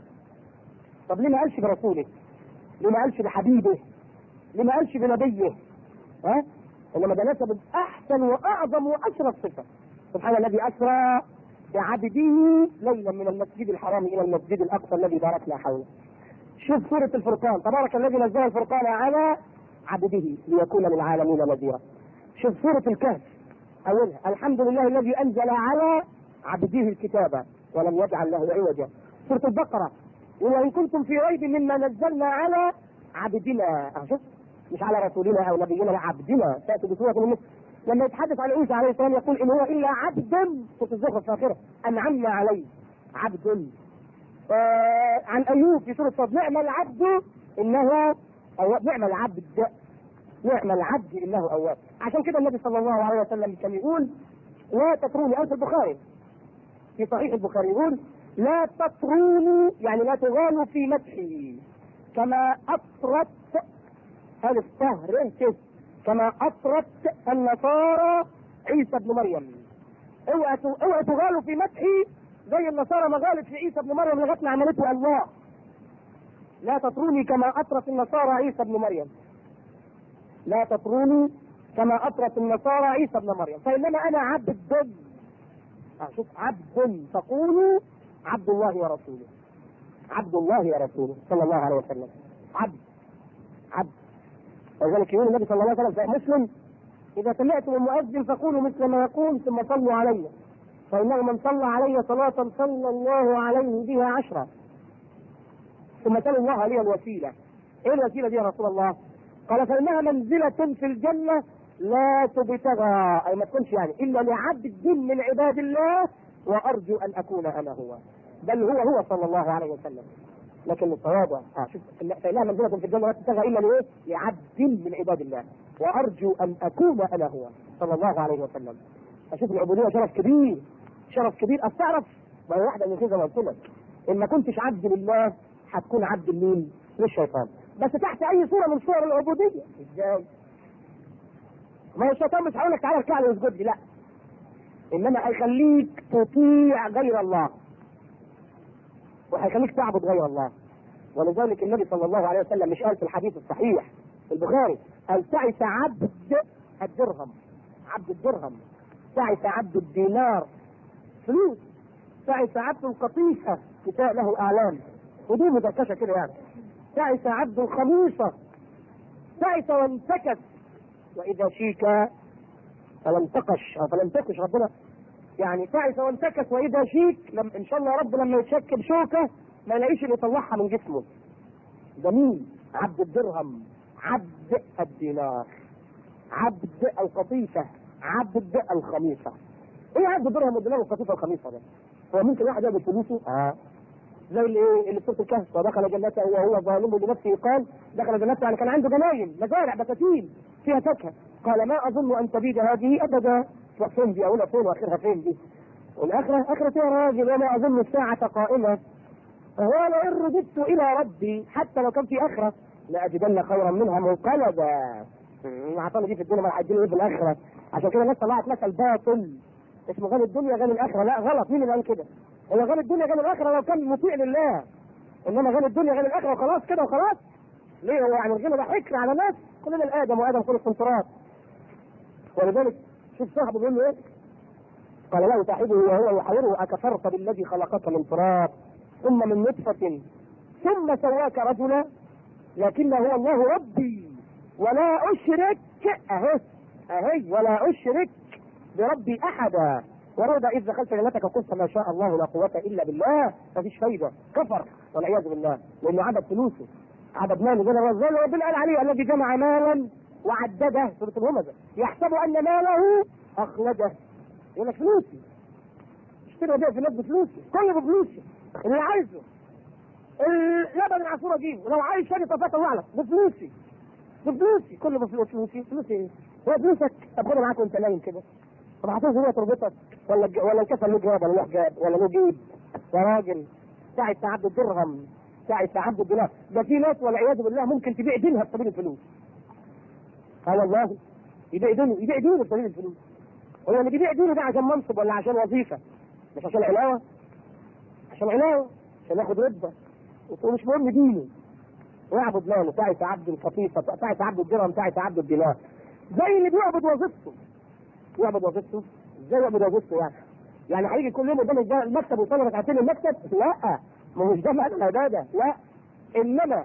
طب ليه ما قالش برسوله؟ ليه ما قالش بحبيبه؟ ليه ما قالش بنبيه؟ ها؟ انما ده نسب احسن واعظم واشرف صفه سبحان الذي اسرى بعبده ليلا من المسجد الحرام الى المسجد الاقصى الذي باركنا حوله شوف سورة الفرقان تبارك الذي نزل الفرقان على عبده ليكون للعالمين نذيرا شوف سورة الكهف أولها الحمد لله الذي أنزل على عبده الكتاب ولم يجعل له عوجا سورة البقرة وإن كنتم في ريب مما نزلنا على عبدنا أه شوف مش على رسولنا أو نبينا لا عبدنا تأتي بسورة من لما يتحدث عن عيسى عليه السلام يقول إن هو إلا عبد سورة الزخرف في آخره أنعمنا عليه عبد آه عن ايوب في سوره صاد نعم العبد انه أو نعم العبد نعم العبد انه اواب عشان كده النبي صلى الله عليه وسلم كان يقول لا تطروني أنت البخاري في صحيح البخاري يقول لا تطروني يعني لا تغالوا في مدحي كما أطرت هذا السهر كما أطرت النصارى عيسى ابن مريم اوعى اوعى تغالوا في مدحي زي النصارى ما غالت في عيسى ابن مريم لغايه ما عملته الله لا تطروني كما اطرت النصارى عيسى ابن مريم لا تطروني كما اطرت النصارى عيسى ابن مريم فانما انا عبد شوف عبد فقولوا عبد الله ورسوله عبد الله ورسوله صلى الله عليه وسلم عبد عبد ولذلك يقول النبي صلى الله عليه وسلم في مسلم اذا سمعتم المؤذن فقولوا مثل ما يقول ثم صلوا عليه فإنه من صلى علي صلاة صلى الله عليه بها عشرة ثم سأل الله لي الوسيلة ايه الوسيلة دي يا رسول الله قال فإنها منزلة في الجنة لا تبتغى أي ما تكونش يعني إلا لعبد من عباد الله وأرجو أن أكون أنا هو بل هو هو صلى الله عليه وسلم لكن التواضع اه شوف فإنها منزلة في الجنة لا تبتغى إلا لإيه؟ لعبد من عباد الله وأرجو أن أكون أنا هو صلى الله عليه وسلم أشوف العبودية شرف كبير شرف كبير أستعرف ما هي واحدة من كده ما قلت لك إن ما كنتش عبد لله هتكون عبد لمين؟ للشيطان بس تحت أي صورة من صور العبودية إزاي؟ ما هو الشيطان مش هيقول لك تعالى اركع لي واسجد لي لا إنما هيخليك تطيع غير الله وهيخليك تعبد غير الله ولذلك النبي صلى الله عليه وسلم مش قال في الحديث الصحيح في البخاري قال تعس عبد الدرهم عبد الدرهم تعس عبد الدينار فلوس تعس عبد القطيفة كتاب له أعلام ودي مدكشة كده يعني تعس عبد الخميصة تعس وانتكس وإذا شيك فلم تقش أو فلم تقش ربنا يعني تعس وانتكس وإذا شيك لم إن شاء الله رب لما يتشك بشوكة ما يلاقيش اللي يطلعها من جسمه ده مين؟ عبد الدرهم عبد الدينار عبد القطيفة عبد الخميصة ايه عبد الدرهم والدينار والقطيفة والخميصة ده؟ هو ممكن واحد ياخد فلوسه؟ اه زي اللي ايه اللي في سوره الكهف ودخل جنته وهو ظالم لنفسه قال دخل جنته يعني كان عنده جناين مزارع بساتين فيها فاكهه قال ما اظن ان تبيد هذه ابدا تروح فين دي اولها فين واخرها فين دي والاخره اخره يا راجل وما اظن الساعه قائمه فهو لئن رددت الى ربي حتى لو كان في اخره لاجدن خيرا منها منقلبا عطانا دي في الدنيا ما هيديله ايه في الاخره عشان كده الناس طلعت مثل باطل اسمه غني الدنيا غني الاخره لا غلط مين اللي قال كده؟ هو غني الدنيا غني الاخره لو كان مطيع لله انما غني الدنيا غني الاخره وخلاص كده وخلاص ليه هو يعني الغنى ده حكر على ناس كلنا الادم وادم خلق من تراب ولذلك شوف صاحبه بيقول له ايه؟ قال له صاحبه وهو يحاوره اكفرت بالذي خلقك من تراب ثم من نطفه ثم سواك رجلا لكن هو الله ربي ولا اشرك اهي اهي ولا اشرك بربي احدا ولولا اذ دخلت جنتك قلت ما شاء الله لا قوه الا بالله مفيش فايده كفر والعياذ بالله لانه عبد فلوسه عبد ماله زي ما زي ما ربنا قال عليه الذي جمع مالا وعدده سوره الهمزه يحسب ان ماله اخلده يقول لك فلوسي اشتري وبيع في الناس بفلوسي كله بفلوسي اللي عايزه اللبن العصفور اجيبه لو عايز شاري طفاه طلع لك بفلوسي بفلوسي كله بفلوس فلوسي فلوسي ايه؟ هو فلوسك طب خدها معاك وانت نايم كده طب هتنزل هي تربطك ولا الج- ولا الكسل له جواب ولا له حجاب ولا له جيب يا راجل ساعة تعبد الدرهم ساعة تعبد الدولار ده في ناس والعياذ بالله ممكن تبيع دينها بسبيل الفلوس اه والله يبيع دينه يبيع دينه بسبيل الفلوس هو اللي بيبيع دينه ده عشان منصب ولا عشان وظيفة مش عشان علاوة عشان علاوة عشان ياخد رتبة ومش مهم دينه ويعبد ماله ساعة عبد القطيفة ساعة عبد الدرهم ساعة عبد الدينار زي اللي بيعبد وظيفته يعبد وظيفته ازاي يعبد وظيفته يعني يعني هيجي كل يوم قدام الج- المكتب ويصلي ركعتين المكتب لا ما هو مش ده معنى العباده لا انما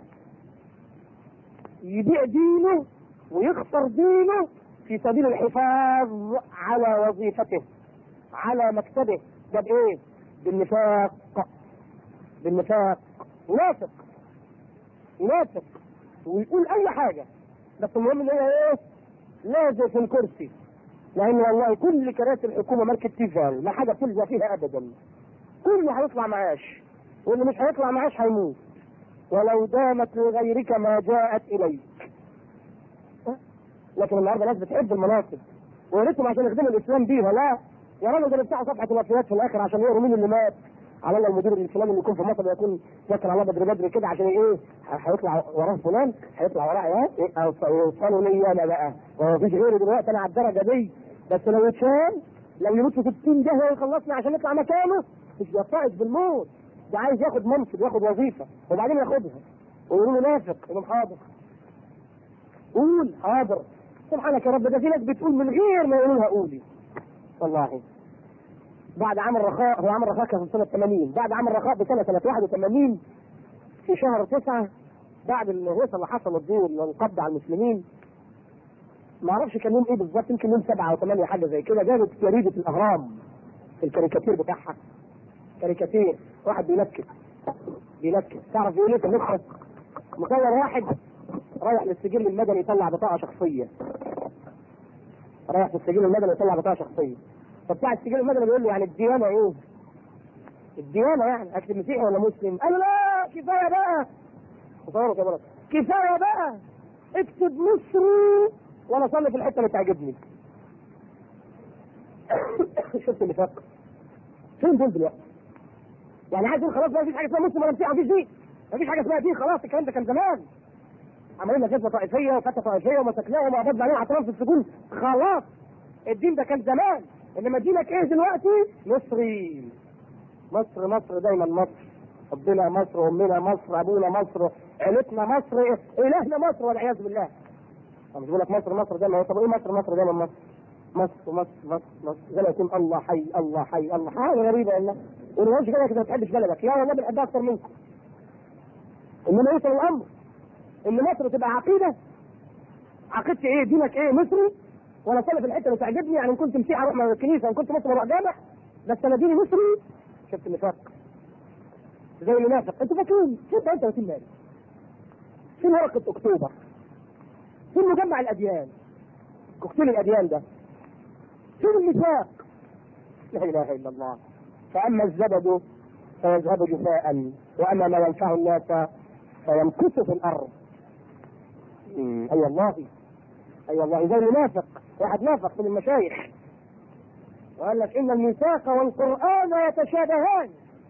يبيع دينه ويخسر دينه في سبيل الحفاظ على وظيفته على مكتبه ده بايه؟ بالنفاق بالنفاق ينافق ينافق ويقول اي حاجه بس المهم ان هي ايه؟ لازم في الكرسي لان والله كل كراسي الحكومه ماركه تيفال ما حاجه بتلزق فيها ابدا كله هيطلع معاش واللي مش هيطلع معاش هيموت ولو دامت لغيرك ما جاءت اليك أه؟ لكن النهارده ناس بتحب المناصب ويا ريتهم عشان يخدموا الاسلام بيها لا يا راجل ده بيفتحوا صفحه الوفيات في الاخر عشان يقروا مين اللي مات على الله المدير الفلاني اللي يكون في مصر ويكون ذكر الله بدري بدري كده عشان ايه هيطلع وراه فلان هيطلع وراه ايه او يوصلوا لي انا بقى وما فيش غيري دلوقتي انا على الدرجه دي بس لو يتشال لو يموت في 60 ده ويخلصنا عشان يطلع مكانه مش بيطائش بالموت ده عايز ياخد منصب ياخد وظيفه وبعدين ياخدها ويقولوا له نافق يقول لهم حاضر قول حاضر سبحانك يا رب ده في ناس بتقول من غير ما يقولوا لها قولي والله بعد عام الرخاء هو عام الرخاء كان في سنة 80 بعد عام الرخاء بسنة سنة 81 في شهر 9 بعد الهيصة اللي حصلت دي والقبض على المسلمين ما اعرفش كان يوم ايه بالظبط يمكن يوم 7 او 8 حاجة زي كده جابت جريدة الأهرام الكاريكاتير بتاعها كاريكاتير واحد بينكت بينكت تعرف يقول ايه المخرج مصور واحد رايح للسجل المدني يطلع بطاقة شخصية رايح في السجل المدني يطلع بطاقة شخصية فبتاع السجل المدني بيقول له يعني الديانه ايه؟ الديانه يعني اكتب مسيحي ولا مسلم؟ قال له لا كفايه بقى تصوروا كده كفايه بقى اكتب مصري وانا اصلي في الحته اللي تعجبني شفت اللي فاق فين دول دلوقتي؟ يعني عايز يقول خلاص ما فيش حاجه اسمها مسلم ولا مسيحي ما فيش دين ما فيش حاجه اسمها دين خلاص الكلام ده كان زمان عملنا فتنه طائفيه وفتنه طائفيه ومسكناهم وقبضنا عليهم اعتراف في السجون خلاص الدين ده كان زمان انما دينك ايه دلوقتي؟ مصري مصر مصر دايما مصر ربنا مصر امنا مصر ابونا مصر عيلتنا مصر الهنا مصر والعياذ بالله مش بقول لك مصر مصر دايما طب ايه مصر مصر دايما مصر مصر مصر مصر مصر زي ما يكون الله حي الله حي الله حاجه غريبه والله والله كده كده ما بتحبش بلدك لا والله بنحبها اكتر منكم انما يوصل الامر ان مصر تبقى عقيده عقيدتي ايه دينك ايه مصري وانا صلي في الحته اللي تعجبني يعني ان كنت مسيحي اروح من الكنيسه وان كنت مسلم اروح جامع بس انا ديني مصري شفت النفاق زي المنافق انتوا فاكرين فين انت 30 مالي فين ورقه اكتوبر فين مجمع الاديان كوكتيل الاديان ده فين النفاق لا اله الا الله فاما الزبد فيذهب جفاء واما ما ينفع الناس فيمكث في الارض اي أيوة والله اي أيوة والله زي المنافق واحد نافق من المشايخ وقال لك ان الميثاق والقران يتشابهان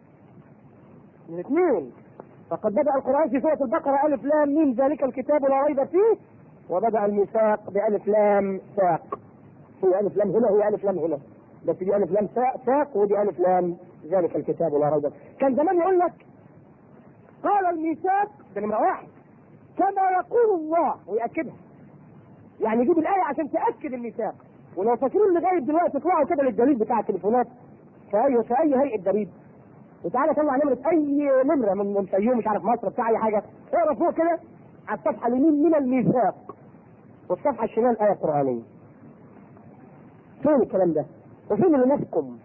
الاثنين فقد بدا القران في سوره البقره الف لام ميم ذلك الكتاب لا ريب فيه وبدا الميثاق بالف لام ساق هي الف لام هنا وهي الف لام هنا بس دي الف لام ساق ودي الف لام ذلك الكتاب لا ريب فيه كان زمان يقول لك قال الميثاق ده نمره واحد كما يقول الله ويأكدها يعني يجيب الآية عشان تأكد الميثاق ولو فاكرين لغاية دلوقتي اطلعوا كده للدليل بتاع التليفونات في أي في أي هيئة بريد وتعالى طلع نمرة أي نمرة من من فيوم مش عارف مصر بتاع أي حاجة اقرا فوق كده على الصفحة اليمين من الميثاق والصفحة الشمال آية قرآنية فين الكلام ده؟ وفين اللي نفكم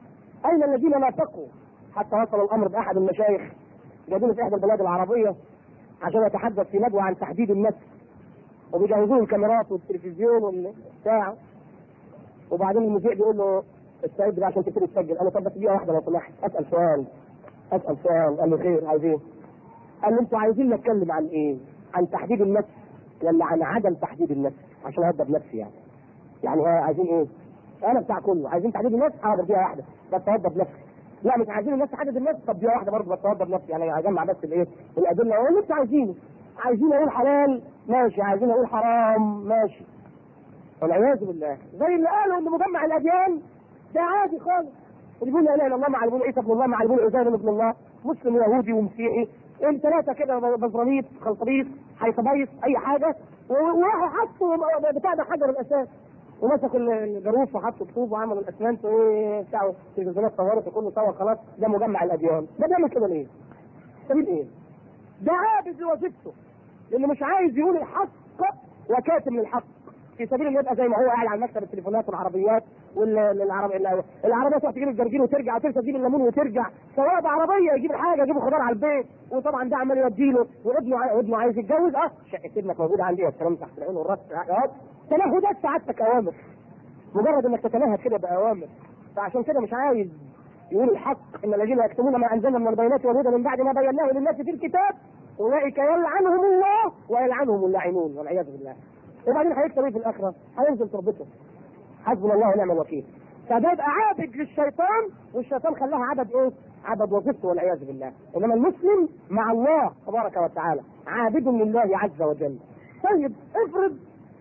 اين الذين نافقوا حتى وصل الامر باحد المشايخ جايبينه في احدى البلاد العربيه عشان يتحدث في ندوه عن تحديد النفس وبيجهزوا له الكاميرات والتلفزيون والبتاع وبعدين المذيع بيقول له استعد بقى عشان تبتدي تسجل قال له طب بس دقيقه واحده لو سمحت اسال سؤال اسال سؤال قال له خير عايزين قال له انتوا عايزين نتكلم عن ايه؟ عن تحديد النفس ولا عن عدم تحديد النفس عشان اهدى بنفسي يعني يعني هو عايزين ايه؟ انا بتاع كله عايزين تحديد النفس حاضر دقيقه واحده بس اهدى بنفسي لا مش عايزين الناس تحدد النفس طب دقيقه واحده برضه بس اهدى بنفسي يعني اجمع بس الايه؟ الادله هو اللي انتوا عايزينه عايزين اقول حلال ماشي عايزين اقول حرام ماشي والعياذ بالله زي اللي قالوا ان مجمع الاديان ده عادي خالص اللي بيقول لا اله الا الله مع اللي بيقول عيسى ابن الله مع اللي بيقول عزير ابن الله مسلم يهودي ومسيحي الثلاثه كده بزراميط خلطبيط حيصبيص اي حاجه وراحوا حطوا بتاع ده حجر الاساس ومسكوا الجاروف وحطوا الطوب وعملوا الاسمنت وايه بتاع التلفزيونات صورت وكله صور خلاص ده مجمع الاديان ده بيعمل كده ليه؟ سبيل ايه؟ ده عابد لوظيفته لانه مش عايز يقول الحق وكاتم للحق في سبيل انه يبقى زي ما هو قاعد على مكتب التليفونات والعربيات والعرب العربيه تروح تجيب الجرجير وترجع تنسى تجيب الليمون وترجع سواء بعربيه يجيب الحاجه يجيب الخضار على البيت وطبعا ده عمال يوديله وابنه وابنه عايز يتجوز اه شقه ابنك موجوده عندي والكلام تحت العين والراس تنهدات سعادتك اوامر مجرد انك تتنهد كده باوامر فعشان كده مش عايز يقول الحق ان الذين يكتمون ما انزلنا من البينات والهدى من بعد ما بيناه للناس في الكتاب اولئك يلعنهم الله ويلعنهم اللاعنون والعياذ بالله وبعدين هيكتب ايه في الاخره؟ هينزل تربته حسبنا الله ونعم الوكيل فده يبقى عابد للشيطان والشيطان خلاها عبد ايه؟ عبد وظيفته والعياذ بالله انما المسلم مع الله تبارك وتعالى عابد لله عز وجل طيب افرض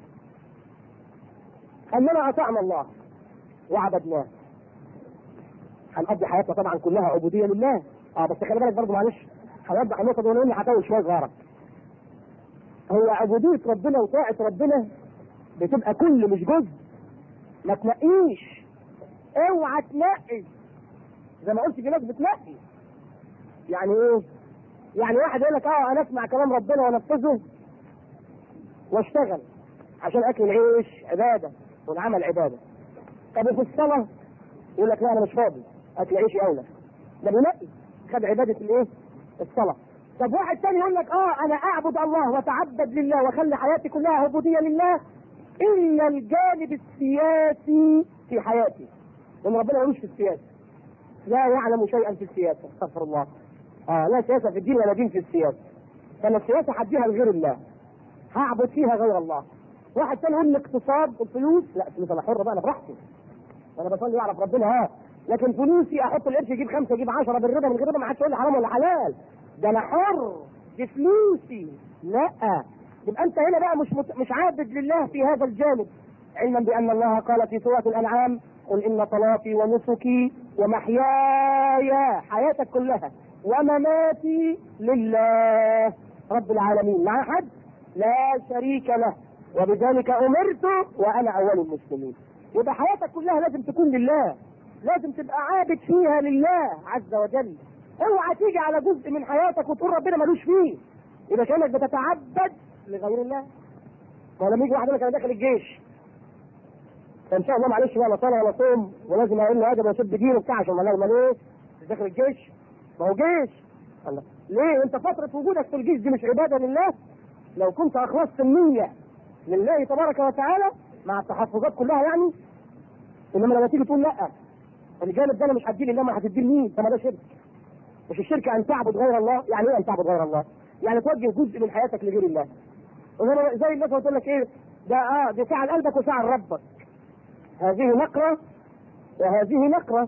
اننا اطعنا الله وعبدناه هنقضي حياتنا طبعا كلها عبوديه لله اه بس خلي بالك برضه معلش هوضح النقطه دي لاني هطول شويه صغيره هو عبوديه ربنا وطاعه ربنا بتبقى كل مش جزء ما تنقيش اوعى تنقي زي ما قلت في ناس بتنقي يعني ايه؟ يعني واحد يقول لك اه انا اسمع كلام ربنا وانفذه واشتغل عشان اكل العيش عباده والعمل عباده طب وفي الصلاه يقول لك لا انا مش فاضي اكل عيشي اولى ده بينقي خد عباده الايه؟ الصلاه طب واحد تاني يقول لك اه انا اعبد الله واتعبد لله واخلي حياتي كلها عبوديه لله الا الجانب السياسي في حياتي لان ربنا ملوش في السياسه لا يعلم شيئا في السياسه استغفر الله اه لا سياسه في الدين ولا دين في السياسه فانا السياسه هديها لغير الله هعبد فيها غير الله واحد تاني يقول الاقتصاد الفلوس لا فلوس انا حر بقى انا براحتي انا بصلي واعرف ربنا ها لكن فلوسي احط القرش يجيب خمسه يجيب 10 بالربا من غير ربا ما حدش يقول لي حرام ولا حلال ده انا حر دي فلوسي لا يبقى انت هنا بقى مش مت... مش عابد لله في هذا الجانب علما بان الله قال في سوره الانعام قل ان صلاتي ونسكي ومحياي حياتك كلها ومماتي لله رب العالمين مع حد لا شريك له وبذلك امرت وانا اول المسلمين يبقى حياتك كلها لازم تكون لله لازم تبقى عابد فيها لله عز وجل اوعى تيجي على جزء من حياتك وتقول ربنا ملوش فيه يبقى كانك بتتعبد لغير الله ولما يجي واحد يقول لك انا داخل الجيش فان شاء الله معلش بقى لا صلاه ولا صوم ولازم اقول له ادب واسب دين وبتاع عشان امال ايه؟ مش داخل الجيش؟ ما هو جيش الله ليه؟ انت فتره وجودك في الجيش دي مش عباده لله؟ لو كنت اخلصت النيه لله تبارك وتعالى مع التحفظات كلها يعني انما لما تيجي تقول لا الجانب ده انا مش هديه لله ما هتديه لمين؟ طب ما ده شرك مش الشرك ان تعبد غير الله يعني ايه ان تعبد غير الله؟ يعني توجه جزء من حياتك لغير الله زي الناس بتقول لك ايه ده اه دي ساعه لقلبك وساعه لربك هذه نقرة وهذه نقرة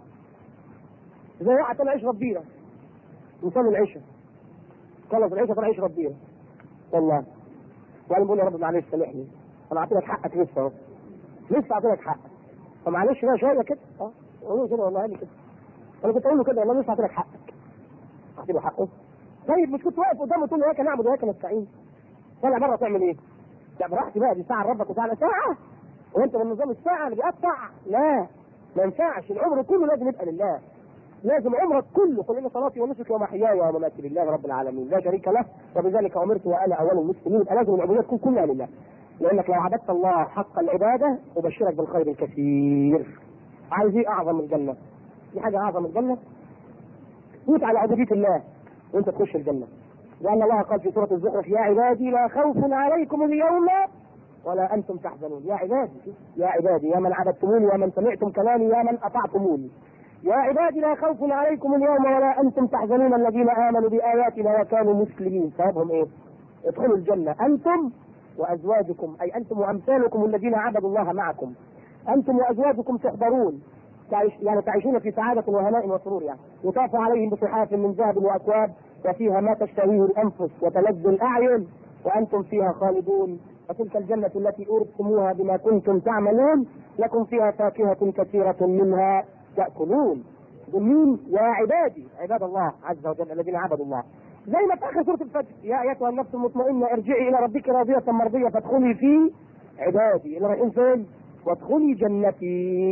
زي واحد طلع يشرب بيرة يصلي العشاء خلص العشاء طلع يشرب بيرة والله وانا بقول يا رب معلش سامحني انا اعطيتك حقك لسه اهو لسه اعطيتك حقك فمعلش بقى شويه كده اه قول كده والله قال لي كده انا كنت اقول له كده والله لسه اعطيتك حقك اعطي له حقه طيب مش كنت واقف قدامه تقول له اياك نعبد واياك نستعين طلع بره تعمل ايه؟ لا براحتي بقى دي ساعه لربك وساعه ساعه وانت من نظام الساعه اللي بيقطع لا ما ينفعش العمر كله لازم يبقى لله لازم عمرك كله قل ان صلاتي ونسكي ومحياي ومماتي لله رب العالمين لا شريك له وبذلك امرت وانا اول المسلمين يبقى لازم العبوديه تكون كلها لله لانك لو عبدت الله حق العباده ابشرك بالخير الكثير عايز ايه اعظم من الجنه في حاجه اعظم من الجنه موت على عبوديه الله وانت تخش الجنه لان الله قال في سوره الزخرف يا عبادي لا خوف عليكم اليوم ولا انتم تحزنون يا عبادي يا عبادي يا من عبدتموني يا من سمعتم كلامي يا من اطعتموني يا عبادي لا خوف عليكم اليوم ولا انتم تحزنون الذين امنوا باياتنا وكانوا مسلمين ثوابهم ايه؟ ادخلوا الجنه انتم وازواجكم اي انتم وامثالكم الذين عبدوا الله معكم انتم وازواجكم تحضرون تعيش يعني تعيشون في سعادة وهناء وسرور يعني يطاف عليهم بصحاف من ذهب وأكواب وفيها ما تشتهيه الأنفس وتلذ الأعين وأنتم فيها خالدون وتلك الجنة التي أورثتموها بما كنتم تعملون لكم فيها فاكهة كثيرة منها تأكلون مين يا عبادي عباد الله عز وجل الذين عبدوا الله زي ما في اخر سوره الفجر يا ايتها النفس المطمئنه ارجعي الى ربك راضيه مرضيه فادخلي في عبادي الى رايحين فين؟ وادخلي جنتي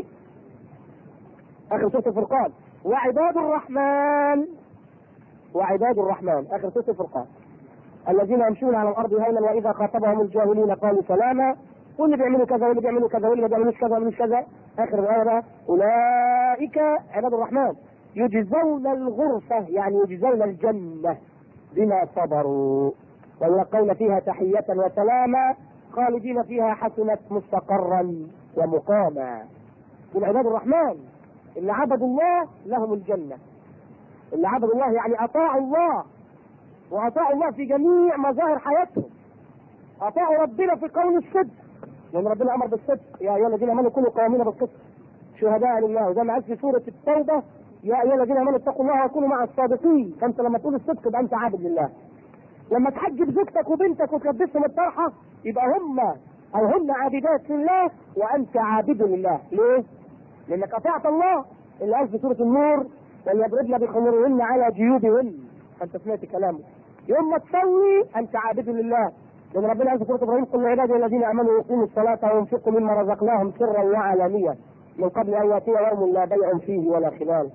اخر سوره الفرقان وعباد الرحمن وعباد الرحمن اخر سوره الفرقان الذين يمشون على الارض هونا واذا خاطبهم الجاهلون قالوا سلاما واللي بيعملوا كذا واللي بيعملوا كذا واللي ما بيعملوش كذا ومش كذا اخر الايه بقى اولئك عباد الرحمن يجزون الغرفه يعني يجزون الجنه بما صبروا ويلقون فيها تحيه وسلاما خالدين فيها حسنت مستقرا ومقاما دول عباد الرحمن اللي عبدوا الله لهم الجنة اللي عبدوا الله يعني أطاعوا الله وأطاعوا الله في جميع مظاهر حياتهم أطاعوا ربنا في قول الصدق لأن ربنا أمر بالصدق يا أيها الذين آمنوا كونوا قوامين بالصدق شهداء لله وزي ما قال في سورة التوبة يا أيها الذين آمنوا اتقوا الله وكونوا مع الصادقين فأنت لما تقول الصدق يبقى أنت عابد لله لما تحجب زوجتك وبنتك وتلبسهم الطرحة يبقى هم أو هن عابدات لله وأنت عابد لله ليه؟ لانك اطعت الله اللي قال في سوره النور وليضربن بخمرهن على جيوبهن فانت سمعت كلامه يوم ما تصلي انت عابد لله لان ربنا قال في سوره ابراهيم قل لعبادي الذين امنوا يقيموا الصلاه وينفقوا مما رزقناهم سرا وعلانيه من قبل ان ياتي يوم لا بيع فيه ولا خلال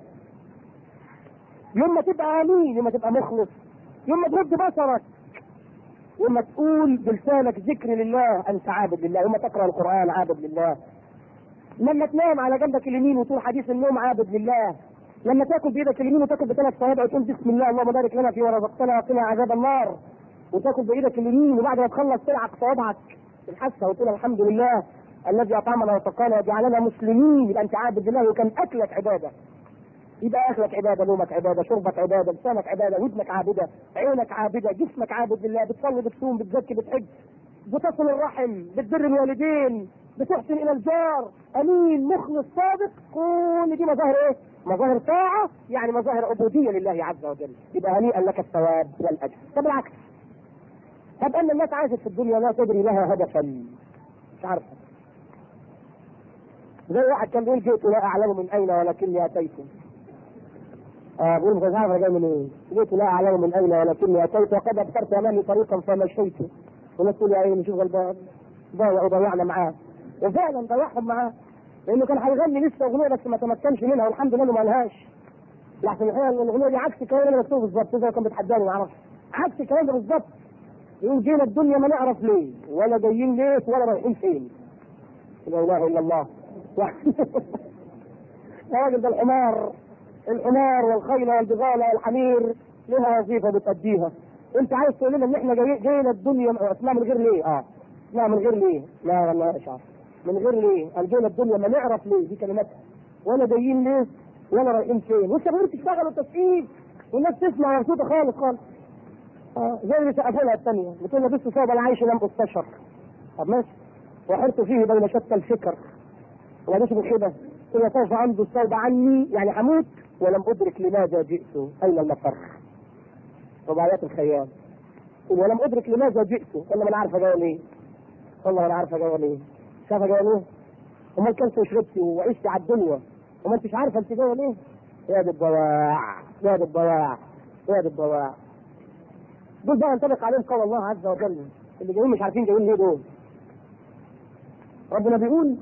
يوم ما تبقى امين يوم ما تبقى مخلص يوم ما ترد بصرك يوم ما تقول بلسانك ذكر لله انت عابد لله يوم ما تقرا القران عابد لله لما تنام على جنبك اليمين وتقول حديث النوم عابد لله لما تاكل بايدك اليمين وتاكل بثلاث صوابع وتقول بسم الله اللهم بارك لنا فيما رزقتنا وقنا عذاب النار وتاكل بايدك اليمين وبعد ما تخلص تلعق صوابعك الحاسه وتقول الحمد لله الذي اطعمنا وسقانا وجعلنا مسلمين يبقى انت عابد لله وكان اكلك عباده يبقى اكلك عباده نومك عباده شربك عباده لسانك عباده ودنك عابده عينك عابده جسمك عابد لله بتصلي بتصوم بتزكي بتحج بتصل الرحم بتبر الوالدين بتحسن الى الجار امين مخلص صادق كل دي مظاهر ايه؟ مظاهر طاعه يعني مظاهر عبوديه لله عز وجل يبقى هنيئا لك الثواب والاجر طب العكس طب ان الناس عاشت في الدنيا لا تدري لها هدفا مش عارفه زي واحد كان بيقول جئت لا اعلم من اين ولكني اتيت اه بيقول مش عارف جاي من ايه جئت لا اعلم من اين ولكني اتيت وقد ابصرت امامي طريقا فمشيت والناس تقول يا عيني نشوف غلبان ضايع وضيعنا معاه وفعلا ضيعهم معاه لانه كان هيغني لسه اغنيه بس ما تمكنش منها والحمد لله انه ما قالهاش لحسن الحقيقه ان الاغنيه دي عكس الكلام اللي مكتوب بالظبط زي كان بيتحداني ما اعرفش عكس الكلام ده بالظبط يقول جينا الدنيا ما نعرف ليه ولا جايين ليه ولا رايحين فين لا اله الا الله يا راجل ده الحمار الحمار والخيل والبغال والحمير لها وظيفه بتأديها انت عايز تقول لنا ان احنا جاي جايين الدنيا اسمها من غير ليه اه لا من غير ليه لا لا مش عارف من غير ليه قال جينا الدنيا ما نعرف ليه دي كلماتها ولا جايين ليه ولا رايحين فين والشباب تشتغل وتسقيف والناس تسمع مبسوطه خالص خالص آه زي اللي سقفوا لها الثانيه بتقول لبست ثوب العيش لم استشر طب ماشي وحرت فيه بين شتى الفكر وليس بالخبه قل سوف امضي الثوب عني يعني هموت ولم ادرك لماذا جئت اين المفر رباعيات الخيال ولم ادرك لماذا جئت والله ما انا عارفه جايه ليه والله ما انا عارفه جايه ليه شايفه جايه ليه امال كلت وشربت وعشت على الدنيا وما انتش عارفه انت جايه ليه يا دي الضياع يا دي الضياع يا دي الضياع دول بقى ينطبق عليهم قول الله عز وجل اللي جايين مش عارفين جايين ليه دول ربنا بيقول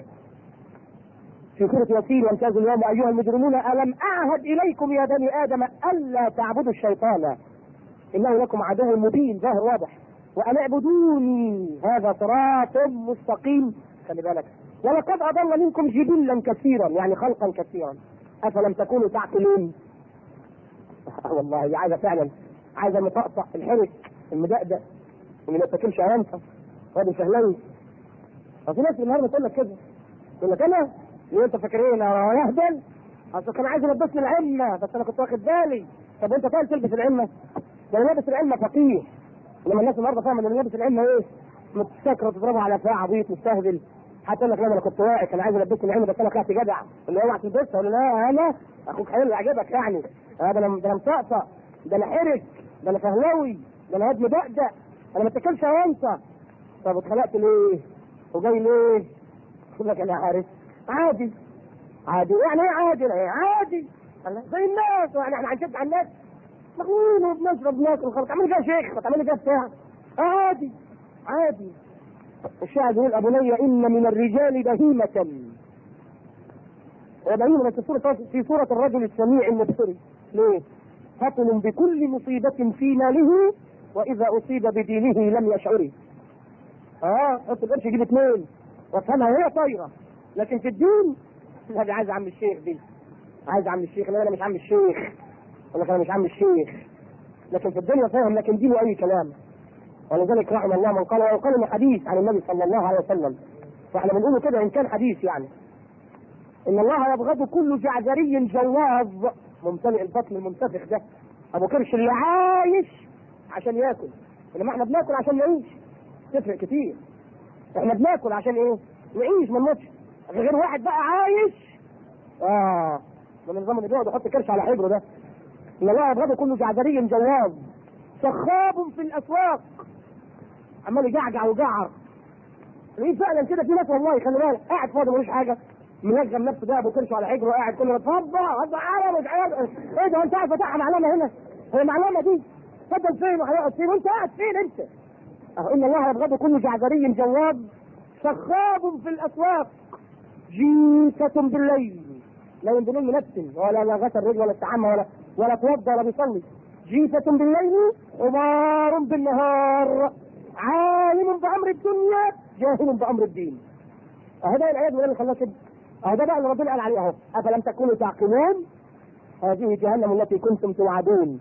في سورة ياسين وامتازوا اليوم أيها المجرمون ألم أعهد إليكم يا بني آدم ألا تعبدوا الشيطان إنه لكم عدو مبين ظاهر واضح وأن اعبدوني هذا صراط مستقيم خلي بالك ولقد أضل منكم جبلا كثيرا يعني خلقا كثيرا افلم تكونوا تعقلون والله دي عايزه فعلا عايزه المطقطق الحرك المدقدق اللي ما تاكلش عينته وادي فهلاوي ففي ناس النهارده تقول لك كده يقول لك انا ليه انت فاكرين انا يهبل اصل كان عايز يلبسني العمه بس انا كنت واخد بالي طب وانت فاهم تلبس العمه؟ ده اللي لابس العمه فقيه لما الناس النهارده فاهمه ان اللي لابس العمه ايه؟ متسكر وتضربه على فاع عبيط مستهبل حتى يقول لك لا انا كنت واعي كان عايز يلبسني العمه بس انا طلعت جدع اللي هو تلبسها ولا لا انا اخوك حلو يعجبك يعني آه ده انا ده انا مطقطق ده انا حرك ده انا فهلاوي ده انا واد مدقدق انا ما اتكلش على انت طب اتخلقت ليه؟ وجاي ليه؟ يقول لك انا عارف عادي عادي يعني ايه عادي؟ يعني عادي زي الناس يعني احنا هنشد على الناس مخلوقين وبنشرب ناكل خلاص تعملي فيها شيخ ما تعملي فيها بتاع عادي عادي الشاعر يقول ابو بني ان من الرجال بهيمة وبهيمة في سورة في سورة الرجل السميع المبصري ليه؟ فطن بكل مصيبة في ماله واذا اصيب بدينه لم يشعره اه حط القرش يجيب اثنين وافهمها هي طايره لكن في الدين لا دي عايز عم الشيخ دي عايز عم الشيخ لا انا مش عم الشيخ يقول لك انا مش عم الشيخ لكن في الدنيا فاهم لكن دينه اي كلام ولذلك رحم الله من قال وقال من حديث عن النبي صلى الله عليه وسلم فاحنا بنقوله كده ان كان حديث يعني ان الله يبغض كل جعجري جواظ ممتلئ البطن المنتفخ ده ابو كرش اللي عايش عشان ياكل انما احنا بناكل عشان نعيش تفرق كتير احنا بناكل عشان ايه؟ نعيش ما نموتش غير واحد بقى عايش اه من النظام اللي بيقعد يحط كرش على حجره ده ان الله يبغض كل جعجري جواظ سخاب في الاسواق عمال يجعجع ويجعر ليه فعلا كده في ناس والله خلي بالك قاعد فاضي ملوش حاجه منجم نفسه ده ابو كرش على حجره قاعد كله اتفضل اتفضل عربي مش عارف ايه ده انت قاعد فاتحها معلمه هنا هي المعلمه دي اتفضل فين وهيقعد فين وانت قاعد فين انت؟ أهو ان الله يبغض كل جعجري جواب سخاب في الاسواق جيفة بالليل لا ينزلون منتن ولا لا غسل رجل ولا استحمى ولا ولا توضى ولا بيصلي جيفة بالليل غبار بالنهار عالم بأمر الدنيا جاهل بأمر الدين أهو ده الآيات اللي خلاها كده أهو ده بقى اللي ربنا قال عليه أهو أفلم تكونوا تعقلون هذه جهنم التي كنتم توعدون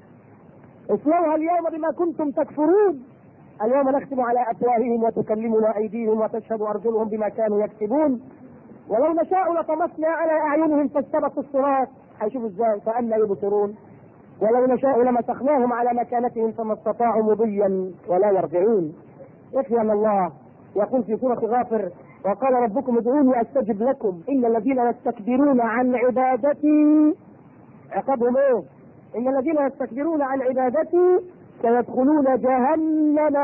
اصلوها اليوم بما كنتم تكفرون اليوم نختم على افواههم وتكلمنا ايديهم وتشهد ارجلهم بما كانوا يكسبون ولو نشاء لطمسنا على اعينهم فاستبقوا الصراط هيشوفوا ازاي فانا يبصرون ولو نشاء لمسخناهم على مكانتهم فما استطاعوا مضيا ولا يرجعون يكفي ان الله يقول في سوره غافر وقال ربكم ادعوني استجب لكم ان الذين يستكبرون عن عبادتي عقابهم ايه؟ ان الذين يستكبرون عن عبادتي سيدخلون جهنم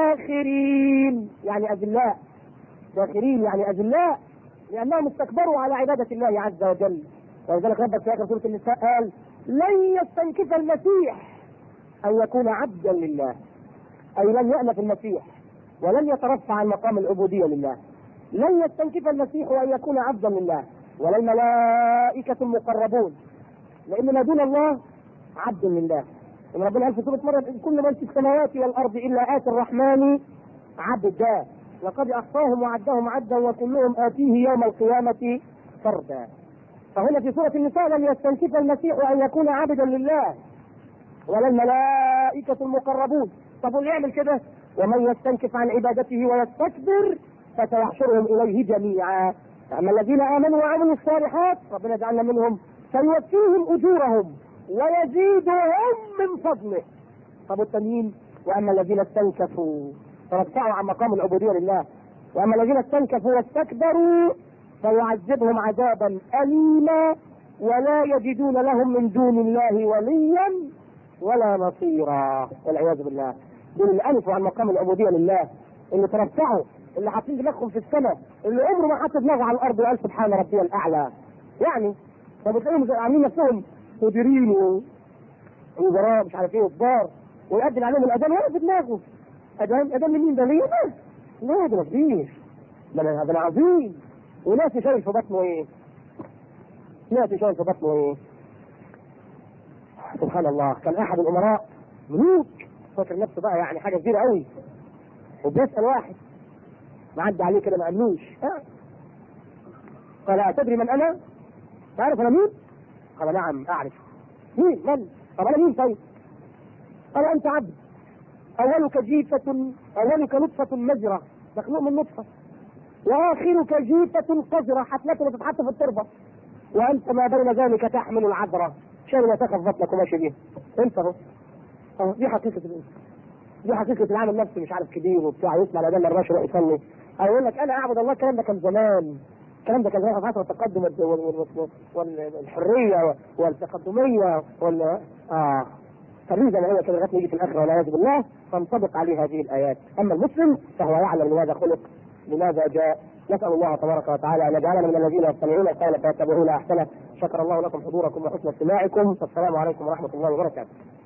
داخرين يعني اذلاء داخرين يعني اذلاء لانهم استكبروا على عباده الله عز وجل ولذلك ربك في اخر سوره النساء قال لن يستنكف المسيح ان يكون عبدا لله اي لن يأنف المسيح ولن يترفع عن مقام العبوديه لله لن يستنكف المسيح ان يكون عبدا لله ولا الملائكه المقربون لان ما دون الله عبد لله ان ربنا قال في سوره مريم كل من في السماوات والارض الا اتي الرحمن عبدا لقد احصاهم وعدهم عدا وكلهم اتيه يوم القيامه فردا فهنا في سوره النساء لم يستنكف المسيح ان يكون عبدا لله ولا الملائكه المقربون طب واللي يعمل كده ومن يستنكف عن عبادته ويستكبر فسيحشرهم اليه جميعا اما الذين امنوا وعملوا الصالحات ربنا يجعلنا منهم سيوفيهم اجورهم ويزيدهم من فضله طب التانيين واما الذين استنكفوا فرفعوا عن مقام العبوديه لله واما الذين استنكفوا واستكبروا فيعذبهم عذابا اليما ولا يجدون لهم من دون الله وليا ولا نصيرا والعياذ بالله دول اللي انفوا عن مقام العبوديه لله اللي ترفعوا اللي حاطين دماغهم في السماء اللي عمره ما حط دماغه على الارض وقال سبحان ربي الاعلى يعني فبتلاقيهم عاملين نفسهم مديرين ووزراء مش عارف ايه وكبار ويقدم عليهم الاذان ولا في دماغه اذان اذان لمين ده ليه؟ لا ده مفيش ده انا ده انا عظيم وناس شايل في بطنه ايه؟ ناس شايل في بطنه ايه؟ سبحان الله كان احد الامراء ملوك فاكر نفسه بقى يعني حاجه كبيره قوي وبيسال واحد معدي عليه كده ما قالوش قال اتدري من انا؟ تعرف انا مين؟ قال نعم اعرف مين من طب انا مين طيب قال انت عبد اولك جيفة اولك نطفة مجرة مخلوق من نطفة واخرك جيفة قذرة حفلته وتتحط في التربة وانت ما بين ذلك تحمل العذرة شايل وثاقة في بطنك وماشي بيها انت اهو اه دي حقيقة الانسان دي حقيقة العالم النفسي مش عارف كبير وبتاع يسمع الاذان ما يروحش يروح يصلي او يقول لك انا اعبد الله الكلام ده كان زمان الكلام ده كان زمان في عصر التقدم وال- وال- وال- والحرية والتقدمية وال اه خليه زي ما هو كده لغايه ما يجي في الاخره والعياذ بالله تنطبق عليه هذه الايات، اما المسلم فهو يعلم لماذا خلق، لماذا جاء، نسال الله تبارك وتعالى ان يجعلنا من الذين يستمعون القول فيتبعون احسنه، شكر الله لكم حضوركم وحسن استماعكم، والسلام عليكم ورحمه الله وبركاته.